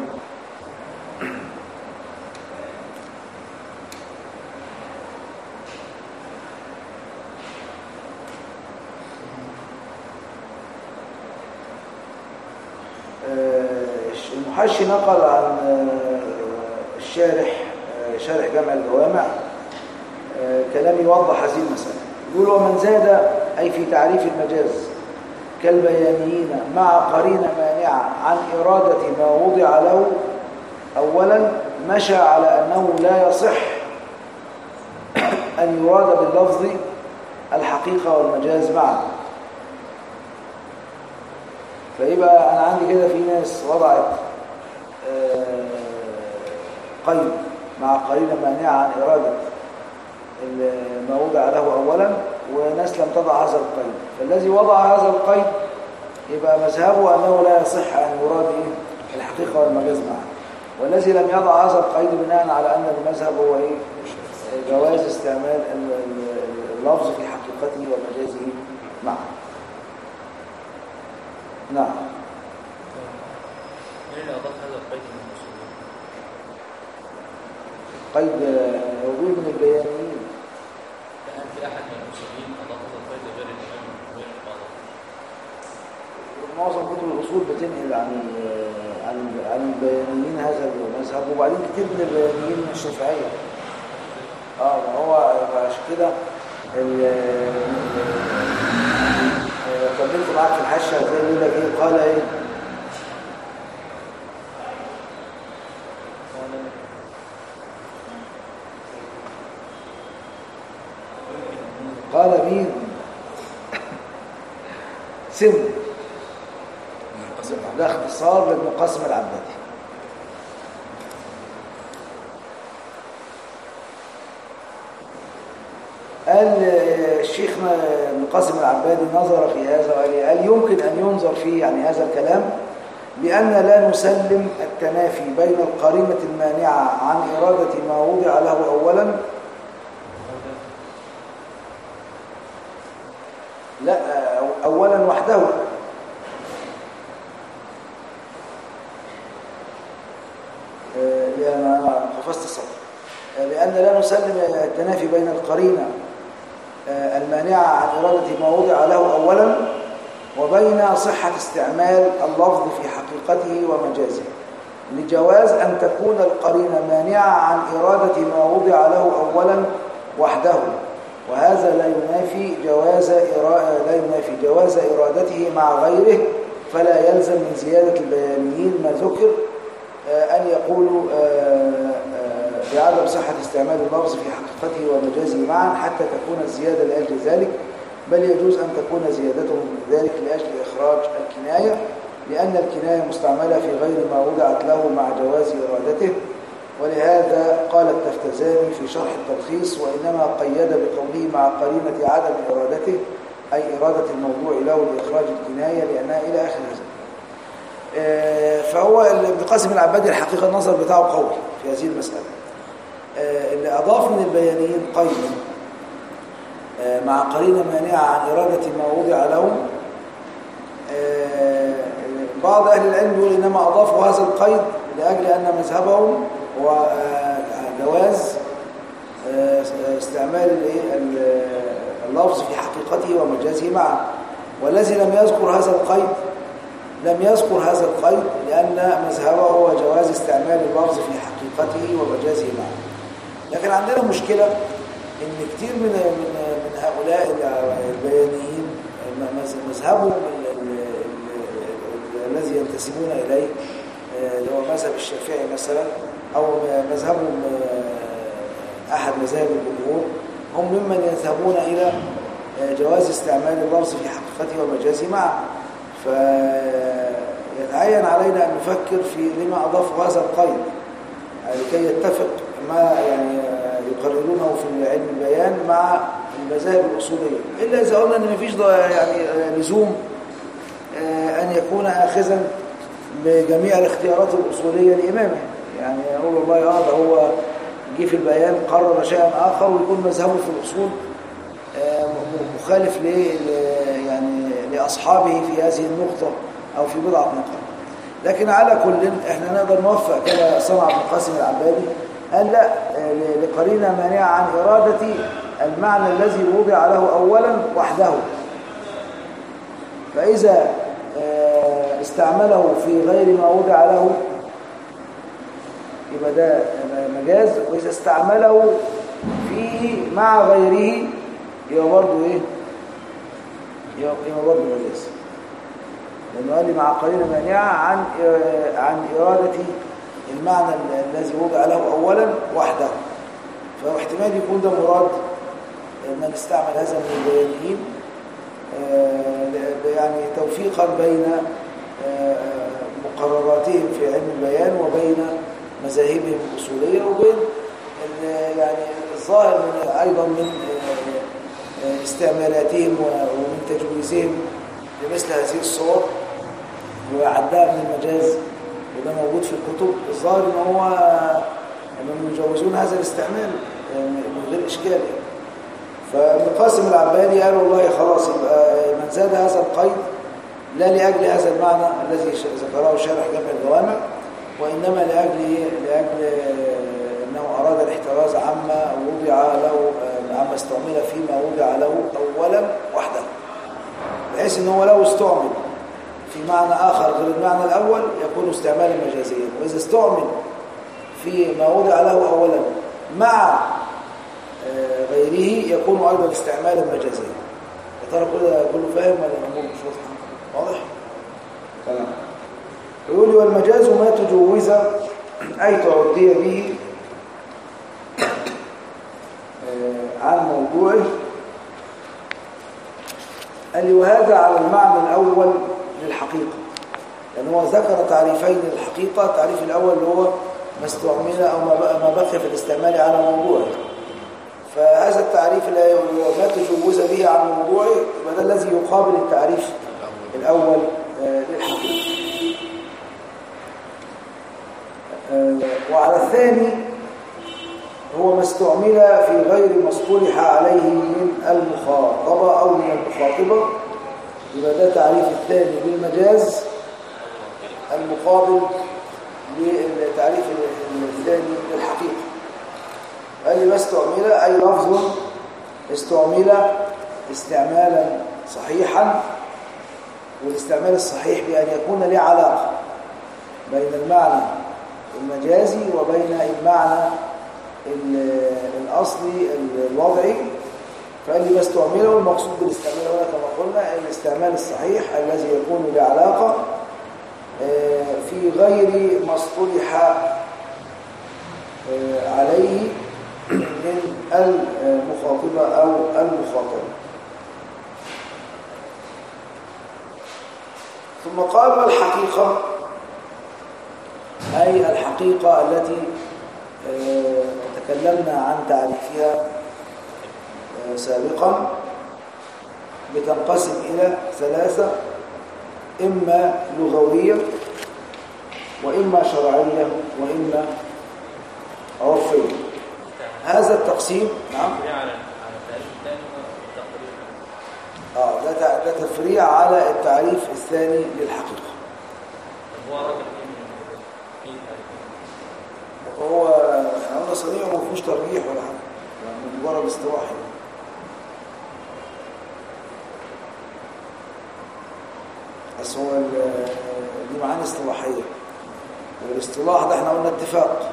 آه، المحشي نقل عن آه، الشارح آه، شارح جامع الجوامع آه، كلام يوضح هذه المسألة يقول ومن زاد أي في تعريف المجاز كالبيانيين مع قرينة مانعة عن إرادة ما وضع له أولا مشى على أنه لا يصح أن يراد باللفظ الحقيقة والمجاز معا فيبقى أنا عندي كده في ناس وضعت آه، قيد مع قرينة مانعة عن إرادة ال- ما وضع له أولا وناس لم تضع هذا القيد فالذي وضع هذا القيد يبقى مذهبه أنه لا يصح أن يراد إيه؟ الحقيقة والمجاز معا والذي لم يضع هذا القيد بناء على أن المذهب هو إيه؟ جواز استعمال ال- ال- اللفظ في حقيقته ومجازه معا نعم مين اللي أضاف هذا القيد من المسلمين؟ قيد آه، وجود من البيانيين هل في أحد من المسلمين أضاف هذا القيد غير الإمام غير القاضي؟ معظم كتب الاصول بتنقل عن ال- عن ال- عن البيانيين هذا المذهب وبعدين كتير من البيانيين من الشافعيه اه ما هو عشان كده ال- آه، كملت معاك في الحشه هتلاقي يقول لك ايه قال ايه قال مين سم من القسم ده اختصار لابن قاسم العبادي قال آه، الشيخ ابن قاسم العبادي نظر في هذا وقال إيه؟ قال يمكن أن ينظر فيه يعني هذا الكلام بأن لا نسلم التنافي بين القرينة المانعة عن إرادة ما وضع له أولا لا آه، أولا وحده آه، لأن أنا قفزت السطر آه، لأن لا نسلم التنافي بين القرينة آه، المانعة عن إرادة ما وضع له أولا وبين صحة استعمال اللفظ في حقيقته ومجازه لجواز أن تكون القرينة مانعة عن إرادة ما وضع له أولا وحده وهذا لا ينافي جواز إرا- لا ينافي جواز إرادته مع غيره فلا يلزم من زيادة البيانيين ما ذكر آه، أن يقولوا آه، آه، بعدم صحة استعمال اللفظ في حقيقته ومجازه معا حتى تكون الزيادة لأجل ذلك بل يجوز أن تكون زيادتهم ذلك لأجل إخراج الكناية لأن الكناية مستعملة في غير ما وضعت له مع جواز إرادته ولهذا قال التفتزاني في شرح التلخيص وإنما قيد بقوله مع قرينة عدم إرادته أي إرادة الموضوع له لإخراج الكناية لأنها إلى آخر هذا آه، فهو ابن قاسم العبادي الحقيقة النظر بتاعه قوي في هذه المسألة آه، اللي أضاف من البيانيين قيد آه، مع قرينة مانعة عن إرادة ما وضع له آه، بعض أهل العلم يقول إنما أضافوا هذا القيد لأجل أن مذهبهم هو آه، جواز آه، استعمال الإيه؟ ال- اللفظ في حقيقته ومجازه معا والذي لم يذكر هذا القيد لم يذكر هذا القيد لأن مذهبه هو جواز استعمال اللفظ في حقيقته ومجازه معا لكن عندنا مشكلة إن كتير من من من هؤلاء البيانيين مز- مذهبهم ال- ال- ال- الذي ينتسبون إليه آه، اللي هو مذهب الشافعي مثلا أو مذهبهم آه، أحد مذاهب الجمهور هم ممن يذهبون إلى آه، جواز استعمال اللفظ في حقيقته ومجازه معا فيتعين علينا أن نفكر في لما أضافوا هذا القيد لكي يتفق ما يعني يقررونه في علم البيان مع المذاهب الأصولية إلا إذا قلنا أن مفيش ض- يعني لزوم آه، أن يكون آخذا بجميع الاختيارات الأصولية لإمامه يعني يقول والله آه ده هو جه في البيان قرر شيئا آخر ويكون مذهبه في الأصول آه، م- مخالف ل ل- يعني لأصحابه في هذه النقطة أو في بضعة نقاط لكن على كل احنا نقدر نوفق كما صنع ابن قاسم العبادي قال لا آه، ل- لقرينة مانعة عن إرادة المعنى الذي وضع له أولا وحده فإذا آه، استعمله في غير ما وضع له يبقى ده مجاز وإذا استعمله فيه مع غيره يبقى برضه إيه؟ يبقى يبقى برضه مجاز لأنه قال لي مع قرينة مانعة عن آه، عن إرادة المعنى ال- الذي وضع له أولا وحده فاحتمال يكون ده مراد من استعمل هذا من البيانيين آه، ل- يعني توفيقا بين آه، مقرراتهم في علم البيان وبين مذاهبهم الأصولية وبين ال- يعني الظاهر من أيضا من آه، آه، استعمالاتهم و- ومن تجويزهم لمثل هذه الصور وعدها من المجاز وده موجود في الكتب الظاهر ان هو انهم يجوزون هذا الاستعمال آه، من غير اشكال يعني. فابن قاسم العبادي قال والله خلاص يبقى من زاد هذا القيد لا لأجل هذا المعنى الذي ش- ذكره شارح جمع الجوامع وإنما لأجل إيه؟ لأجل آه، أنه أراد الاحتراز عما وضع له آه، عما استعمل فيما وضع له أولا وحده بحيث أنه لو استعمل في معنى آخر غير المعنى الأول يكون استعمالا مجازيا وإذا استعمل في ما وضع له أولا مع آه، غيره يكون أيضا استعمالا مجازيا يا ترى كده كله فاهم ولا الأمور مش واضحة؟ واضح؟ تمام يقول لي والمجاز ما تجوز أي تعدي به آه، عن موضوعه قال لي وهذا على المعنى الأول للحقيقة لأن هو ذكر تعريفين للحقيقة التعريف الأول اللي هو ما استعمل أو ما بقى, ما بقي في الاستعمال على موضوعه فهذا التعريف اللي هو ما تجوز به عن موضوعه يبقى ده الذي يقابل التعريف الأول آه، للحقيقة آه، وعلى الثاني هو ما استعمل في غير ما اصطلح عليه من المخاطبة أو من المخاطبة يبقى ده تعريف الثاني للمجاز المقابل للتعريف الثاني للحقيقة قال لي ما استعمل أي لفظ استعمل استعمالا صحيحا والاستعمال الصحيح بأن يكون له علاقة بين المعنى المجازي وبين المعنى ال- الأصلي الوضعي فقال لي ما استعمله المقصود بالاستعمال هنا كما قلنا الاستعمال الصحيح الذي يكون له علاقة آه، في غير ما اصطلح آه، عليه من المخاطبة أو المخاطبة ثم قال والحقيقة أي الحقيقة التي آه، تكلمنا عن تعريفها آه، سابقا بتنقسم إلى ثلاثة إما لغوية وإما شرعية وإما عرفية هذا التقسيم نعم تفريع على على التاريخ الثاني والتقرير اه ده تع- ده تفريع على التعريف الثاني للحقيقة طب هو راجل ايه من في تعريف هو هذا صنيع وما فيهوش ترجيح ولا حاجة يعني مجرد استواحي بس هو ال- دي معاني اصطلاحية والاصطلاح ده احنا قلنا اتفاق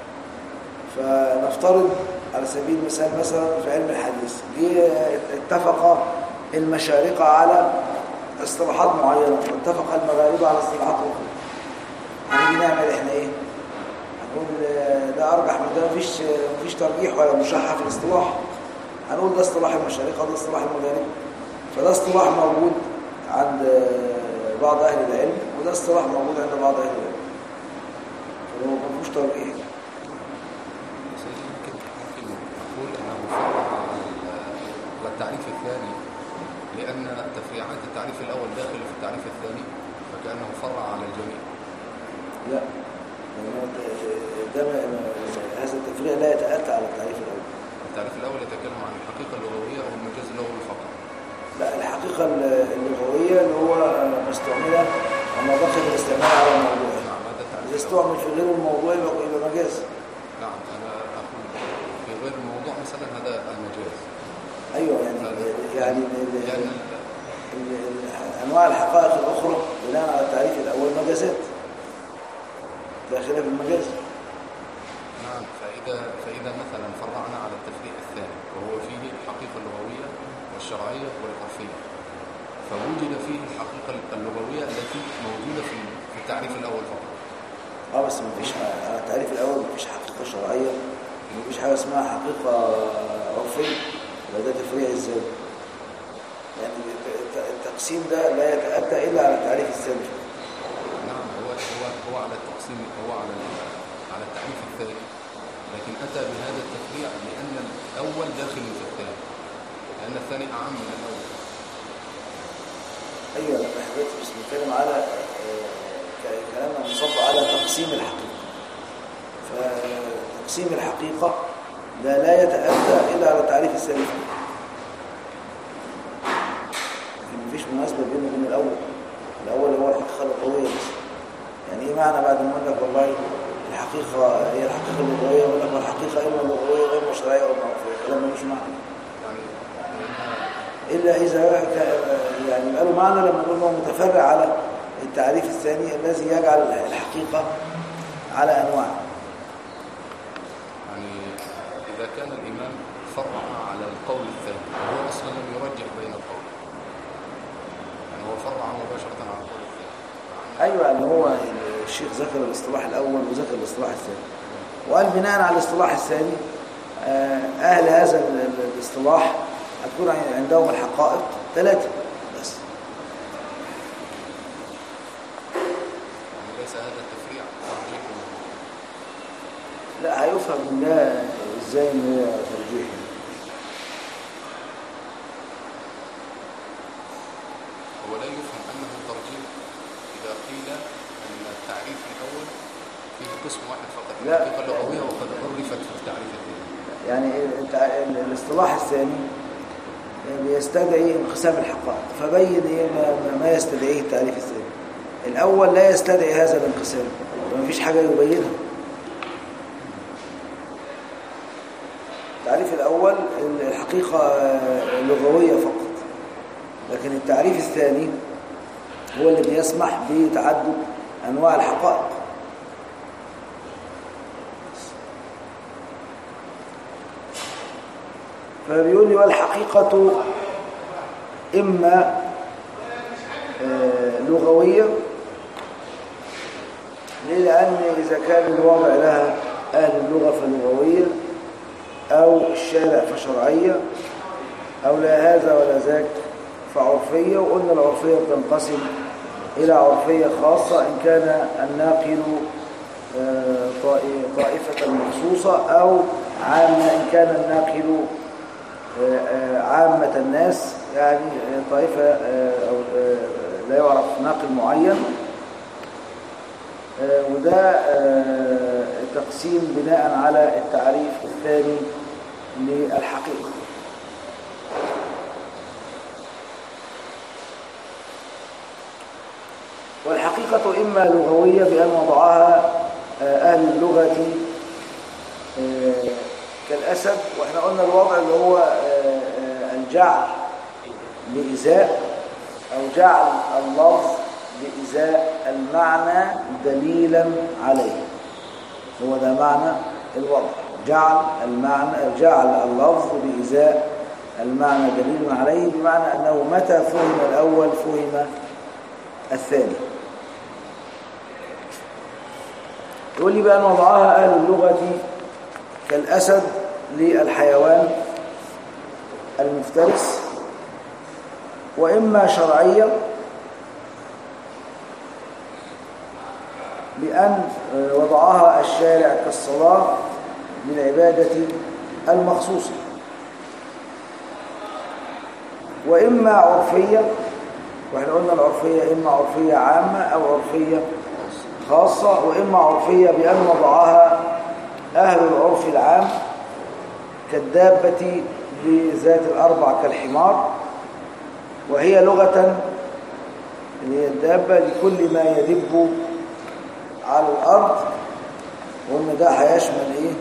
فنفترض على سبيل المثال مثلا في علم الحديث جه اتفق المشارقة على اصطلاحات معينة واتفق المغاربة على اصطلاحات أخرى هنيجي نعمل احنا ايه؟ هنقول آه، ده ارجح من ده مفيش مفيش ترجيح ولا مشحة في الاصطلاح هنقول ده اصطلاح المشارقة ده اصطلاح المغاربة فده اصطلاح موجود عند آه، بعض اهل العلم وده اصطلاح موجود عند بعض اهل العلم فهو مفيش ترجيح بس يمكن ممكن نقول انه فرع على ال- على التعريف الثاني لان تفريعات التعريف الاول داخل في التعريف الثاني فكانه فرع على الجميع لا لأن هو ده ده ما- ما- هذا التفريع لا يتأتى على التعريف الأول التعريف الاول يتكلم عن الحقيقه اللغويه او المجاز اللغوي فقط لا الحقيقة اللغوية اللي هو مستعملة وما دخل الاستعمال على الموضوع نعم هذا التعريف إذا الأول. استعمل في غير الموضوع يبقى يبقى مجاز نعم انا اقول في غير الموضوع مثلا هذا المجاز أيوه يعني يعني ال- لان ال- ال- أنواع الحقائق الأخرى بناء على التعريف الأول مجازات داخلة في المجاز نعم فإذا فإذا مثلا فرعنا على التفريع الثاني وهو فيه الحقيقة اللغوية والشرعية والعرفية فوجد فيه الحقيقة اللغوية التي موجودة في في التعريف الأول فقط اه بس مفيش على التعريف الأول مفيش حقيقة شرعية مفيش حاجة اسمها حقيقة عرفية يبقى ده تفريع ازاي؟ يعني الت- التقسيم ده لا يتأتى إلا على التعريف الثاني نعم هو هو هو على التقسيم هو على ال- على التعريف الثاني لكن أتى بهذا التفريع لأن الأول داخل في الثاني لأن الثاني أعم من الأول ايوه لما حضرتك بس بنتكلم على آه، ك- كلامنا منصب على تقسيم الحقيقه فتقسيم الحقيقه ده لا يتاتى الا على التعريف السلفي لكن مفيش مناسبه بينه وبين الاول الاول هو الحقيقه اللغويه بس يعني ايه معنى بعد ما اقول لك والله الحقيقه هي الحقيقه اللغويه ولا ما الحقيقه اما اللغويه واما الشرعيه واما العرفيه كلام ملوش معنى يعني إلا إذا ك- يعني قالوا معنى لما نقول هو متفرع على التعريف الثاني الذي يجعل الحقيقة على أنواع يعني إذا كان الإمام فرع على القول الثاني وهو أصلا لم يرجح بين القول يعني هو فرع مباشرة على القول الثاني أيوة اللي هو الشيخ ذكر الاصطلاح الأول وذكر الاصطلاح الثاني وقال بناء على الاصطلاح الثاني آه، أهل هذا ال- ال- الاصطلاح هتكون عندهم الحقائق ثلاثة بس يعني ليس هذا التفريع ترجيح لا هيفهم من ده ازاي ان هي ترجيح هو لا يفهم أنه ترجيح إذا قيل أن التعريف الأول فيه قسم واحد فقط لا. الحقيقة اللغوية وقد عرفت في التعريف الثاني يعني التع- ال- الاصطلاح الثاني بيستدعي انقسام الحقائق فبين ايه ما, ما- ما يستدعيه التعريف الثاني الاول لا يستدعي هذا الانقسام وما فيش حاجه يبينها التعريف الاول الحقيقه اللغويه فقط لكن التعريف الثاني هو اللي بيسمح بتعدد انواع الحقائق فبيقول لي والحقيقة إما آه، لغوية ليه لأن إذا كان الوضع لها أهل اللغة فلغوية أو الشارع فشرعية أو لا هذا ولا ذاك فعرفية وقلنا العرفية بتنقسم إلى عرفية خاصة إن كان الناقل آه، طائ- طائفة مخصوصة أو عامة إن كان الناقل آه، آه، عامة الناس يعني آه، طائفة آه، أو آه، لا يعرف ناقل معين آه، وده آه، تقسيم بناء على التعريف الثاني للحقيقة والحقيقة إما لغوية بأن وضعها آه، أهل اللغة آه، كالأسد وإحنا قلنا الوضع اللي هو آه، آه، الجعل لإزاء أو جعل اللفظ لإزاء المعنى دليلا عليه هو ده معنى الوضع جعل المعنى جعل اللفظ لإزاء المعنى دليل عليه بمعنى أنه متى فهم الأول فهم الثاني يقول لي بأن وضعها أهل اللغة كالأسد للحيوان المفترس وإما شرعية بأن وضعها الشارع كالصلاة للعبادة المخصوصة وإما عرفية واحنا قلنا العرفية إما عرفية عامة أو عرفية خاصة وإما عرفية بأن وضعها أهل العرف العام كالدابة لذات الأربع كالحمار وهي لغة اللي هي الدابة لكل ما يدب على الأرض وإن ده هيشمل إيه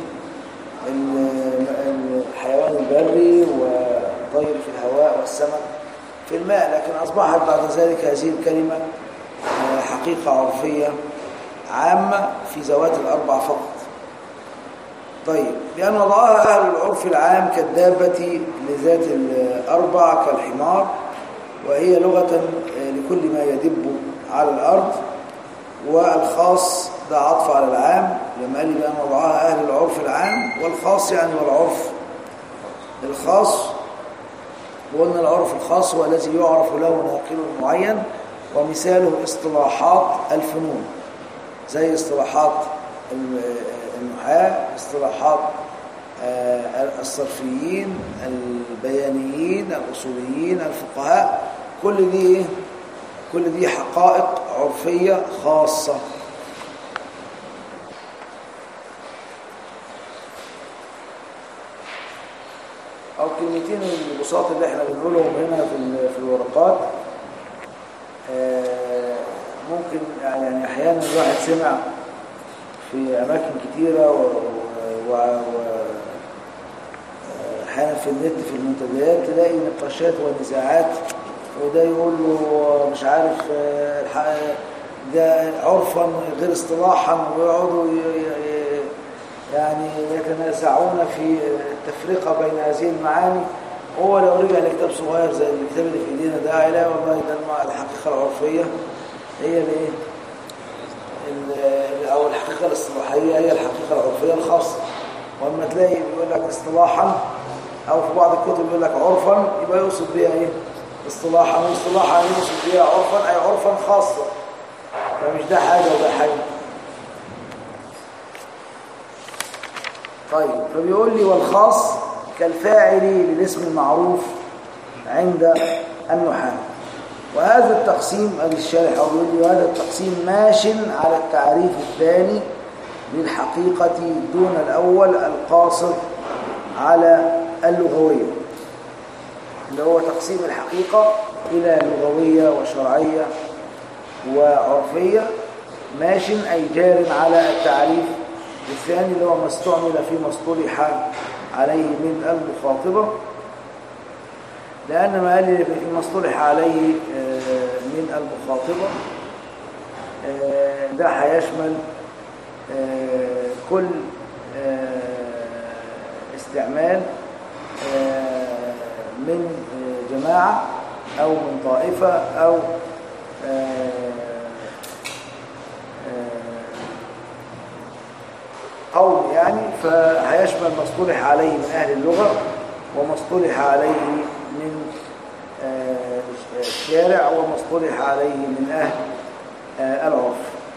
ال- الحيوان البري والطير في الهواء والسمك في الماء لكن أصبحت بعد ذلك هذه الكلمة آه، حقيقة عرفية عامة في ذوات الأربع فقط طيب لأن وضعها أهل العرف العام كالدابة لذات الأربع كالحمار وهي لغة آه، لكل ما يدب على الأرض والخاص ده عطف على العام لما قال لي بأن وضعها أهل العرف العام والخاص يعني والعرف الخاص وقلنا العرف الخاص هو الذي يعرف له ناقل معين ومثاله اصطلاحات الفنون زي اصطلاحات النحاة اصطلاحات آه، الصرفيين البيانيين الأصوليين الفقهاء كل دي إيه؟ كل دي حقائق عرفية خاصة أو كلمتين البساط اللي احنا بنقولهم هنا في ال- في الورقات آه، ممكن يعني أحيانا الواحد سمع في أماكن كتيرة و, و... و... أحيانا في النت في المنتديات تلاقي نقاشات ونزاعات وده يقول له مش عارف آه، الح- ده عرفا غير اصطلاحا ويقعدوا ي- ي- يعني يتنازعون في التفرقة بين هذه المعاني هو لو رجع لكتاب صغير زي الكتاب اللي في ايدينا ده هيلاقي والله ده الم- الحقيقة العرفية هي الايه؟ ال- او الحقيقة الاصطلاحية هي الحقيقة العرفية الخاصة واما تلاقي بيقول لك اصطلاحا او في بعض الكتب بيقول لك عرفا يبقى يقصد بها ايه؟ اصطلاحا واصطلاحا يقصد بها عرفا اي عرفا خاصا فمش ده حاجة وده حاجة طيب فبيقول لي والخاص كالفاعل للاسم المعروف عند النحاة وهذا التقسيم قال الشارح أو بيقول لي وهذا التقسيم ماش على التعريف الثاني للحقيقة دون الأول القاصر على اللغوية اللي هو تقسيم الحقيقة إلى لغوية وشرعية وعرفية ماش أي جار على التعريف الثاني اللي هو ما استعمل فيما اصطلح عليه من المخاطبة لأن ما قال فيما اصطلح عليه آه، من المخاطبة آه، ده هيشمل آه، كل آه، استعمال آه، من آه، جماعة أو من طائفة أو آه، آه، يعني فهيشمل ما اصطلح عليه من أهل اللغة وما اصطلح عليه من آه، الشارع وما اصطلح عليه من أهل آه، العرف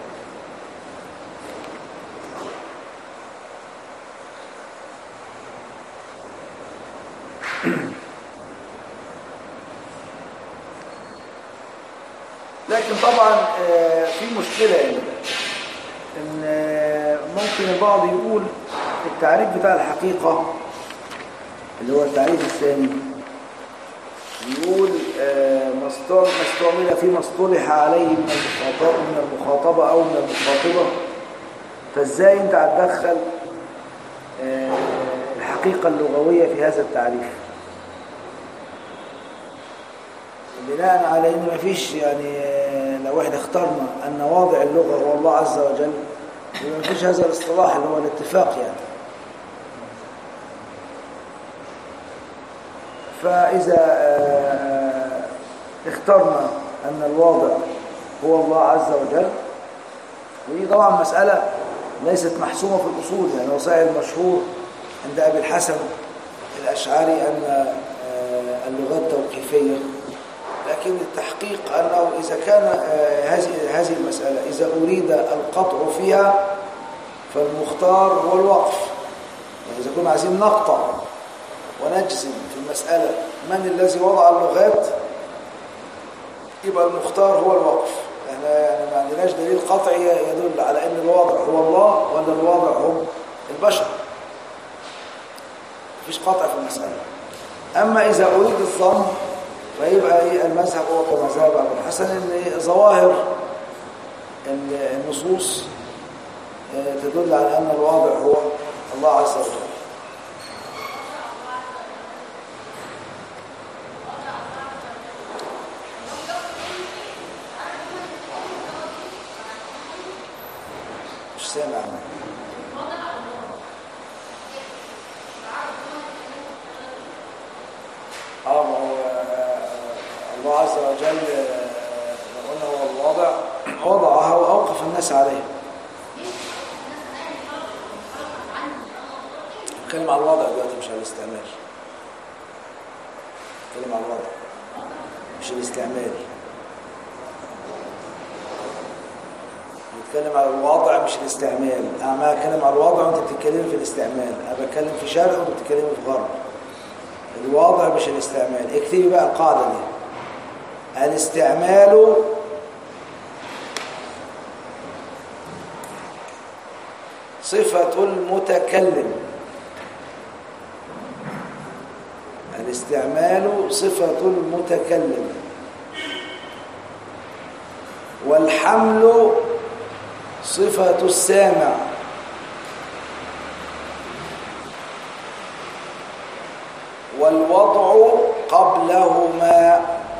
لكن طبعا آه، في مشكلة يعني ان آه، ممكن البعض يقول التعريف بتاع الحقيقة اللي هو التعريف الثاني يقول آه، ما استع- ما استعمل فيما اصطلح عليه من المخاطبة من المخاطبة أو من المخاطبة فازاي انت هتدخل آه، الحقيقة اللغوية في هذا التعريف بناء على ان مفيش يعني آه، لو احنا اخترنا ان واضع اللغه هو الله عز وجل يبقى مفيش هذا الاصطلاح اللي هو الاتفاق يعني فاذا آه، اخترنا ان الواضع هو الله عز وجل ودي طبعا مساله ليست محسومه في الاصول يعني وسائل المشهور عند ابي الحسن الاشعري ان آه، اللغات توقيفيه لكن التحقيق أنه إذا كان آه، هذه هذه المسألة إذا أريد القطع فيها فالمختار هو الوقف يعني إذا كنا عايزين نقطع ونجزم في المسألة من الذي وضع اللغات يبقى المختار هو الوقف احنا يعني ما عندناش دليل قطعي يدل على ان الواضع هو الله ولا الواضع هم البشر مفيش قطع في المسألة أما إذا أريد الظن فيبقى إيه المذهب هو كما ذهب أبو الحسن إن ظواهر النصوص آه، تدل على أن الواضع هو الله عز وجل مش سامع عنه. اه ما هو آه، الله عز وجل آه، لو قلنا هو الواضع وضعها واوقف الناس عليها نتكلم على الوضع دلوقتي مش على الاستعمال نتكلم على الوضع مش الاستعمال نتكلم على الوضع مش الاستعمال انا ما اتكلم على الوضع وانت بتتكلم في الاستعمال انا بتكلم في شرق وانت بتتكلم في غرب الواضع مش الاستعمال اكتبي بقى القاعدة دي الاستعمال صفة المتكلم الاستعمال صفة المتكلم والحمل صفة السامع والوضع قبلهما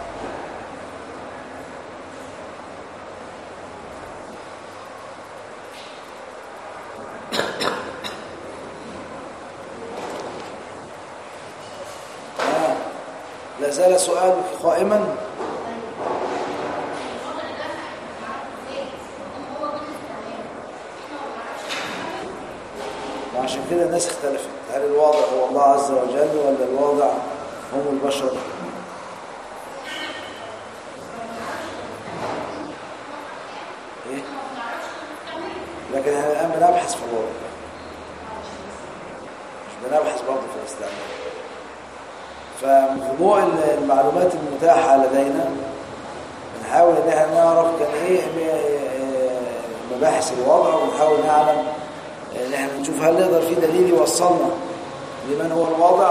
آه. لا زال سؤالك قائما وعشان كده الناس اختلفت هل الواضع هو الله عز وجل ولا الواضع هم البشر ايه لكن احنا الان بنبحث في الواضع مش بنبحث برضه في الاستعمال فموضوع المعلومات المتاحة لدينا بنحاول ان احنا نعرف كان ايه م- مباحث الوضع ونحاول نعلم ان احنا نشوف هل نقدر في دليل يوصلنا لمن هو الواضع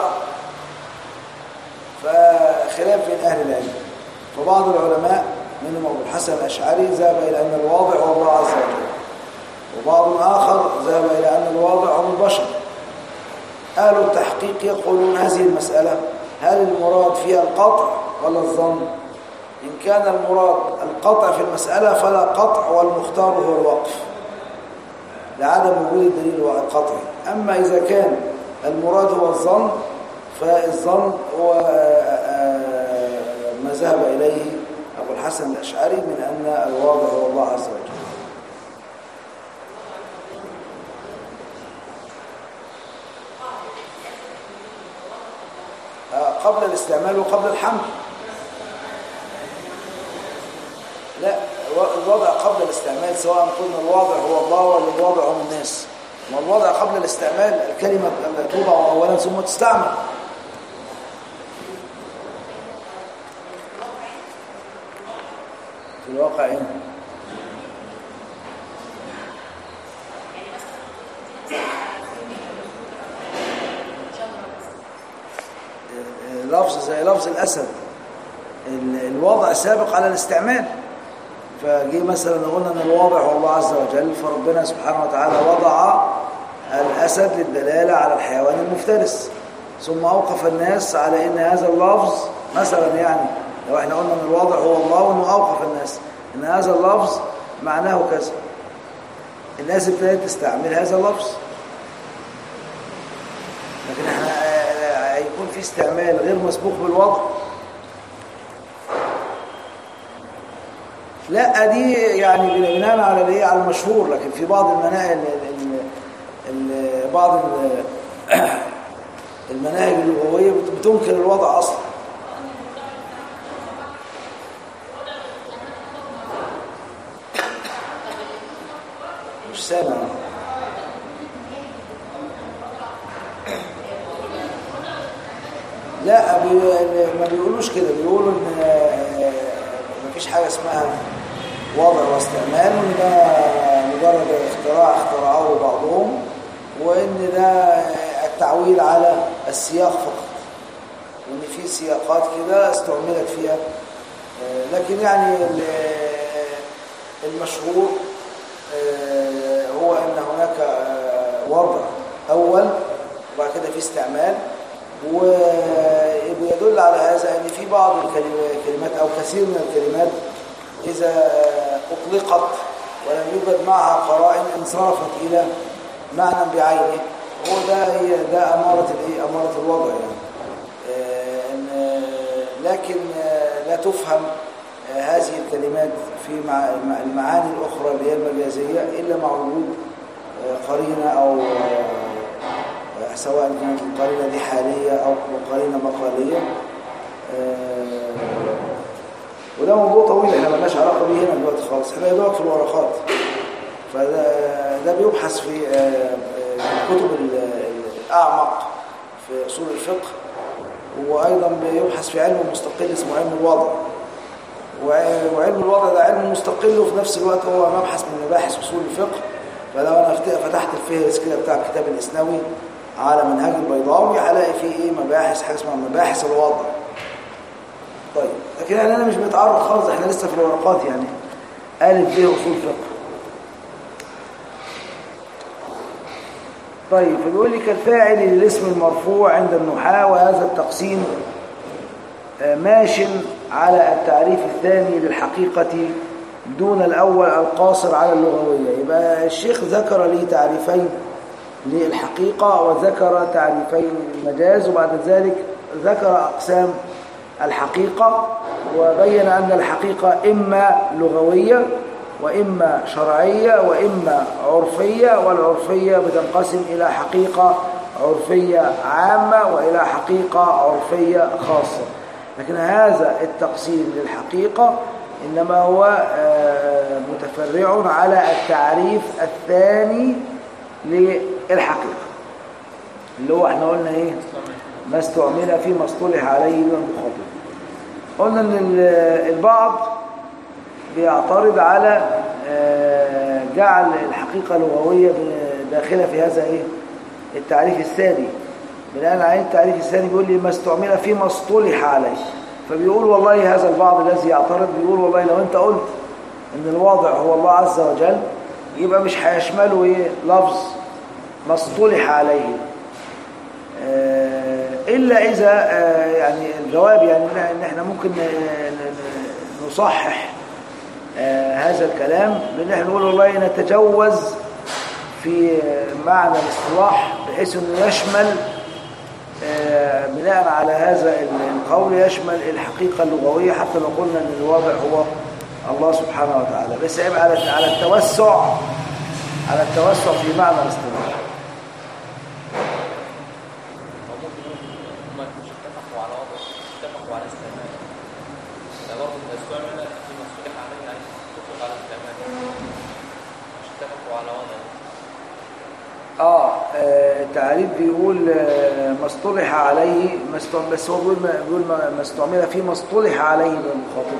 فخلاف بين اهل العلم فبعض العلماء منهم ابو الحسن الاشعري ذهب الى ان الواضع هو الله عز وجل وبعض اخر ذهب الى ان الواضع هم البشر اهل التحقيق يقولون هذه المساله هل المراد فيها القطع ولا الظن ان كان المراد القطع في المساله فلا قطع والمختار هو الوقف لعدم وجود الدليل القطعي أما إذا كان المراد هو الظن فالظن هو ما ذهب إليه أبو الحسن الأشعري من أن الواضع هو الله عز وجل الاستعمال وقبل الحمل لا الوضع قبل الاستعمال سواء قلنا الواضع هو الله ولا الواضع هم الناس والوضع قبل الاستعمال الكلمة توضع أولا ثم تستعمل في الواقع هنا لفظ زي لفظ الأسد ال- الوضع سابق على الاستعمال فجي مثلا قلنا ان الواضع هو الله عز وجل فربنا سبحانه وتعالى وضع الأسد للدلالة على الحيوان المفترس ثم أوقف الناس على ان هذا اللفظ مثلا يعني لو احنا قلنا ان الواضع هو الله وانه أوقف الناس ان هذا اللفظ معناه كذا الناس ابتدت تستعمل هذا اللفظ لكن احنا آه، هيكون في استعمال غير مسبوق بالوضع لا دي يعني بناء على الايه على المشهور لكن في بعض المناهج ال- ال- ال- بعض ال- المناهج اللغويه بت- بتنكر الوضع اصلا مش سامع لا بي... ما بيقولوش كده بيقولوا ان آه، مفيش حاجه اسمها وضع واستعمال وان ده مجرد اختراع اخترعه بعضهم وان ده التعويل على السياق فقط وان في سياقات كده استعملت فيها آه، لكن يعني ال- المشهور آه، هو ان هناك آه، وضع اول وبعد كده في استعمال ويدل على هذا ان في بعض الكلم- الكلمات او كثير من الكلمات اذا اطلقت ولم يوجد معها قرائن انصرفت الى معنى بعينه هو ده هي ده اماره الايه اماره الوضع يعني آه، إن- آه، لكن آه، لا تفهم آه، هذه الكلمات في مع- مع المعاني الاخرى اللي هي المجازيه الا مع وجود آه، قرينه او آه، سواء كانت القرينة دي حالية أو قرينة مقالية آه، وده موضوع طويل احنا مالناش علاقة بيه هنا دلوقتي خالص احنا يدوق في الورقات فده ده بيبحث في آه، آه، الكتب ال- الأعمق في أصول الفقه وأيضا بيبحث في علم مستقل اسمه علم الوضع وع- وعلم الوضع ده علم مستقل وفي نفس الوقت هو مبحث من مباحث أصول الفقه فلو أنا فت- فتحت الفهرس كده بتاع الكتاب الإسنوي على منهج البيضاوي هلاقي فيه إيه مباحث حاجة اسمها مباحث الوضع طيب لكن يعني أنا مش بنتعرض خالص احنا لسه في الورقات يعني ألف ب أصول فقه طيب فبيقول لي كالفاعل للاسم المرفوع عند النحاة وهذا التقسيم آه، ماش على التعريف الثاني للحقيقة دون الأول القاصر على اللغوية يبقى الشيخ ذكر لي تعريفين للحقيقة وذكر تعريفين للمجاز وبعد ذلك ذكر أقسام الحقيقة وبين أن الحقيقة إما لغوية وإما شرعية وإما عرفية والعرفية بتنقسم إلى حقيقة عرفية عامة وإلى حقيقة عرفية خاصة لكن هذا التقسيم للحقيقة إنما هو آه، متفرع على التعريف الثاني للحقيقة اللي هو احنا قلنا ايه ما استعمل فيما اصطلح عليه من المخاطب قلنا ان ال- البعض بيعترض على آه، جعل الحقيقة لغوية ب- داخلة في هذا ايه التعريف الثاني بناء على التعريف الثاني بيقول لي ما استعمل فيما اصطلح عليه فبيقول والله هذا البعض الذي يعترض بيقول والله لو انت قلت ان الواضع هو الله عز وجل يبقى مش هيشمله ايه لفظ ما اصطلح عليه آه، إلا إذا آه، يعني الجواب يعني إن- إن إحنا ممكن ن- ن- نصحح آه، هذا الكلام بأن إحنا نقول والله نتجوز في معنى الاصطلاح بحيث أنه يشمل آه، بناء على هذا القول يشمل الحقيقة اللغوية حتى لو قلنا أن الواضع هو الله سبحانه وتعالى بس يبقى على على التوسع على التوسع في معنى الاصطلاح أو ممكن يكون ما يكونش اتفقوا على وضع الاستعمال ده برضه إذا استعمل في مصطلح عليه يعني تطلق على الاستعمال مش اتفقوا على وضع اه آه، التعريف بيقول آه، ما اصطلح عليه ما است- بس هو بيقول ما, بيقول ما ما استعمل فيه ما اصطلح عليه من المخاطب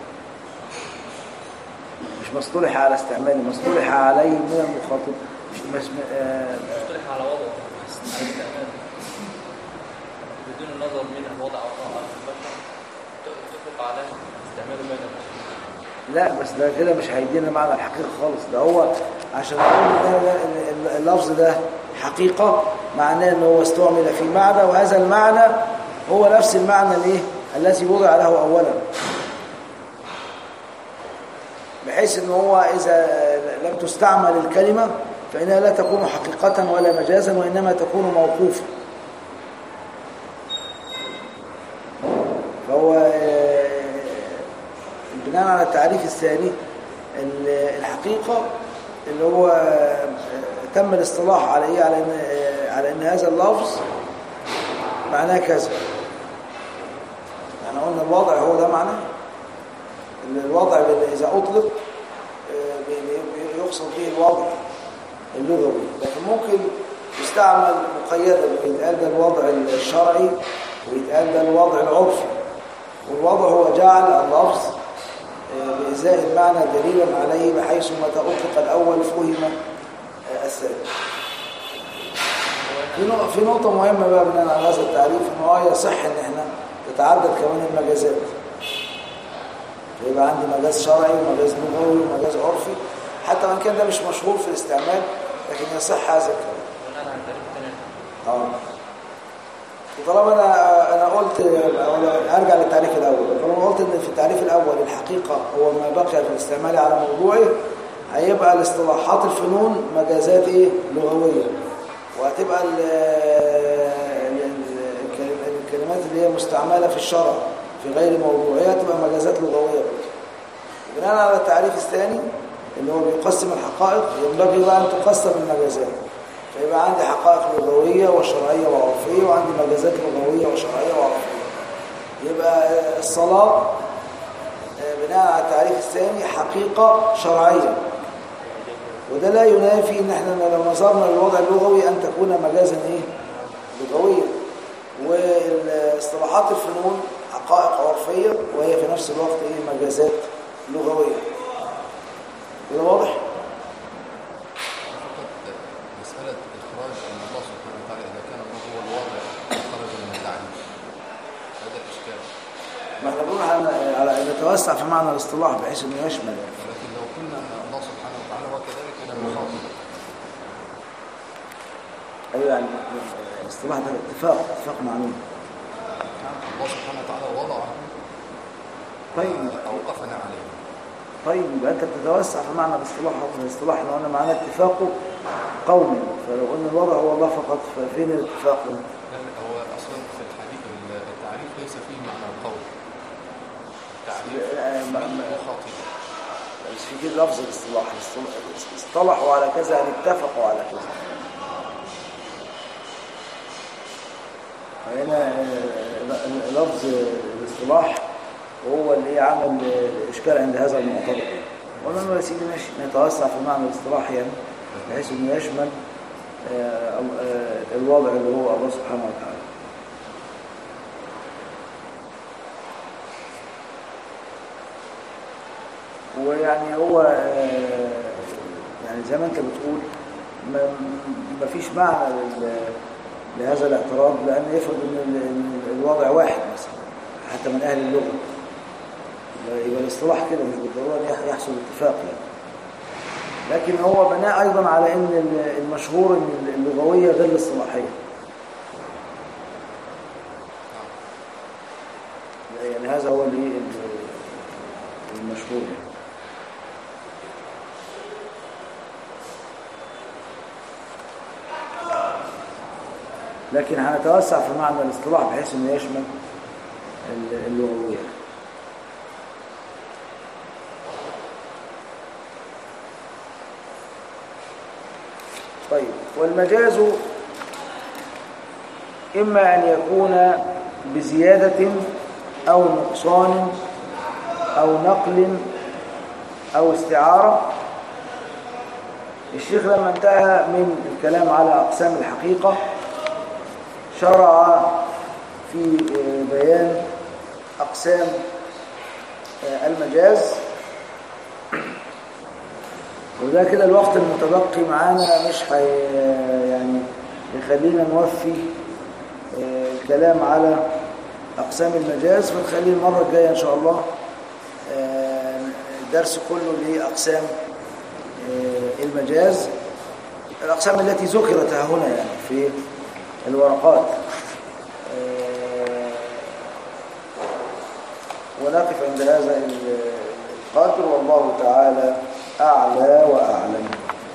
مش ما اصطلح على استعماله ما اصطلح عليه من المخاطب مش مش آه، مصطلح على وضع على الاستعمال بدون النظر من الوضع او على البشر تطلق عليه استعماله بين المسلمين لا بس ده كده مش هيدينا معنى الحقيقة خالص ده هو عشان نقول ده ده- ال- اللفظ ده حقيقة معناه ان هو استعمل في معنى وهذا المعنى هو نفس المعنى الايه الذي وضع له اولا بحيث ان هو اذا لم تستعمل الكلمة فانها لا تكون حقيقة ولا مجازا وانما تكون موقوفة فهو آه، بناء على التعريف الثاني ال- الحقيقة اللي هو آه، تم الاصطلاح على ايه على ان آه، على ان هذا اللفظ معناه كذا يعني قلنا الوضع هو ده معناه ان الوضع بال- اذا اطلق آه، بي- بي- يقصد به الوضع اللغوي لكن ممكن يستعمل مقيدا ويتقال ده الوضع الشرعي ويتقال ده الوضع العرفي والوضع هو جعل اللفظ آه، بإزاء المعنى دليلا عليه بحيث متى أطلق الأول فهم آه، الثاني في نقطة, في نقطة مهمة بقى بناء على هذا التعريف إن هو يصح إن إحنا تتعدد كمان المجازات يبقى عندي مجاز شرعي ومجاز لغوي ومجاز عرفي حتى وإن كان ده مش مشهور في الاستعمال لكن يصح هذا الكلام بناء على التعريف الثاني اه وطالما انا انا قلت أو ارجع للتعريف الاول طالما قلت ان في التعريف الاول الحقيقه هو ما بقي في الاستعمال على موضوعه هيبقى الاصطلاحات الفنون مجازات ايه لغويه وهتبقى ال- ال- ال- الكلم- الكلمات اللي هي مستعمله في الشرع في غير موضوعها تبقى مجازات لغويه برضه. بناء على التعريف الثاني اللي هو بيقسم الحقائق ينبغي بقى ان تقسم المجازات فيبقى عندي حقائق لغوية وشرعية وعرفية وعندي مجازات لغوية وشرعية وعرفية يبقى الصلاة آه، بناء على التعريف الثاني حقيقة شرعية وده لا ينافي ان احنا لو نظرنا للوضع اللغوي ان تكون مجازا ايه لغوية واصطلاحات الفنون حقائق عرفية وهي في نفس الوقت ايه مجازات لغوية كده واضح؟ فقط مسألة إخراج أن الله سبحانه وتعالى إذا كان الله هو الواضع خرج من التعريف هذا الإشكال ما احنا بنقول على على ان نتوسع في معنى الاصطلاح بحيث انه يشمل ولكن لو قلنا أن الله سبحانه وتعالى هو كذلك من المخاطب ايوه يعني الاصطلاح ده اتفاق اتفاق معلوم الله سبحانه وتعالى وضعه طيب أوقفنا عليه طيب يبقى انت بتتوسع في معنى الاصطلاح الاصطلاح لو قلنا معناه اتفاقه قومي فلو قلنا الوضع هو الله فقط ففين الاتفاق ده؟ لأن هو أصلا في الحديث التعريف ليس فيه معنى القول التعريف لا، ما- من ما- مخاطب بس في كده لفظ الاصطلاح الاصطلاح- اصطلحوا على كذا يعني اتفقوا على كذا فهنا آه، لفظ الاصطلاح هو اللي عمل اشكال عند هذا المعترض قلنا له يا سيدي ماشي نتوسع في معنى الاصطلاح يعني بحيث انه يشمل آه، آه، الوضع اللي هو الله سبحانه وتعالى ويعني هو آه، يعني زي ما انت بتقول ما ما فيش معنى لل- لهذا الاعتراض لان يفرض ان ال- إن الوضع واحد مثلا حتى من اهل اللغه يبقى- يبقى الاصطلاح كده مش بالضروره ان يح- يحصل اتفاق يعني لكن هو بناء ايضا على ان ال- المشهور ان اللغويه غير الاصطلاحيه يعني هذا هو اللي المشهور يعني. لكن هنتوسع في معنى الاصطلاح بحيث انه يشمل ال- اللغويه طيب والمجاز إما أن يكون بزيادة أو نقصان أو نقل أو استعارة الشيخ لما انتهى من الكلام على أقسام الحقيقة شرع في بيان أقسام المجاز وده كده الوقت المتبقي معانا مش حي يعني يخلينا نوفي آه، الكلام على أقسام المجاز فنخليه المرة الجاية إن شاء الله آه، الدرس كله لأقسام آه، المجاز الأقسام التي ذكرت ها هنا يعني في الورقات آه، ونقف عند هذا القدر والله تعالى أعلى وأعلم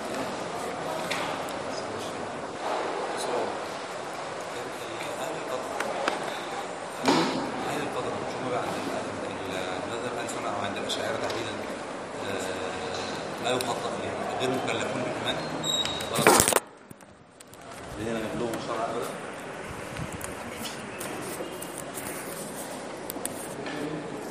أهل القدر أهل القدر مش هم بقى عند المذهب أهل السنة أو عند الأشاعرة تحديدا آه، لا يخطط يعني غير مكلفون بالإيمان ولا الذين يبلغوا الشرع أبدا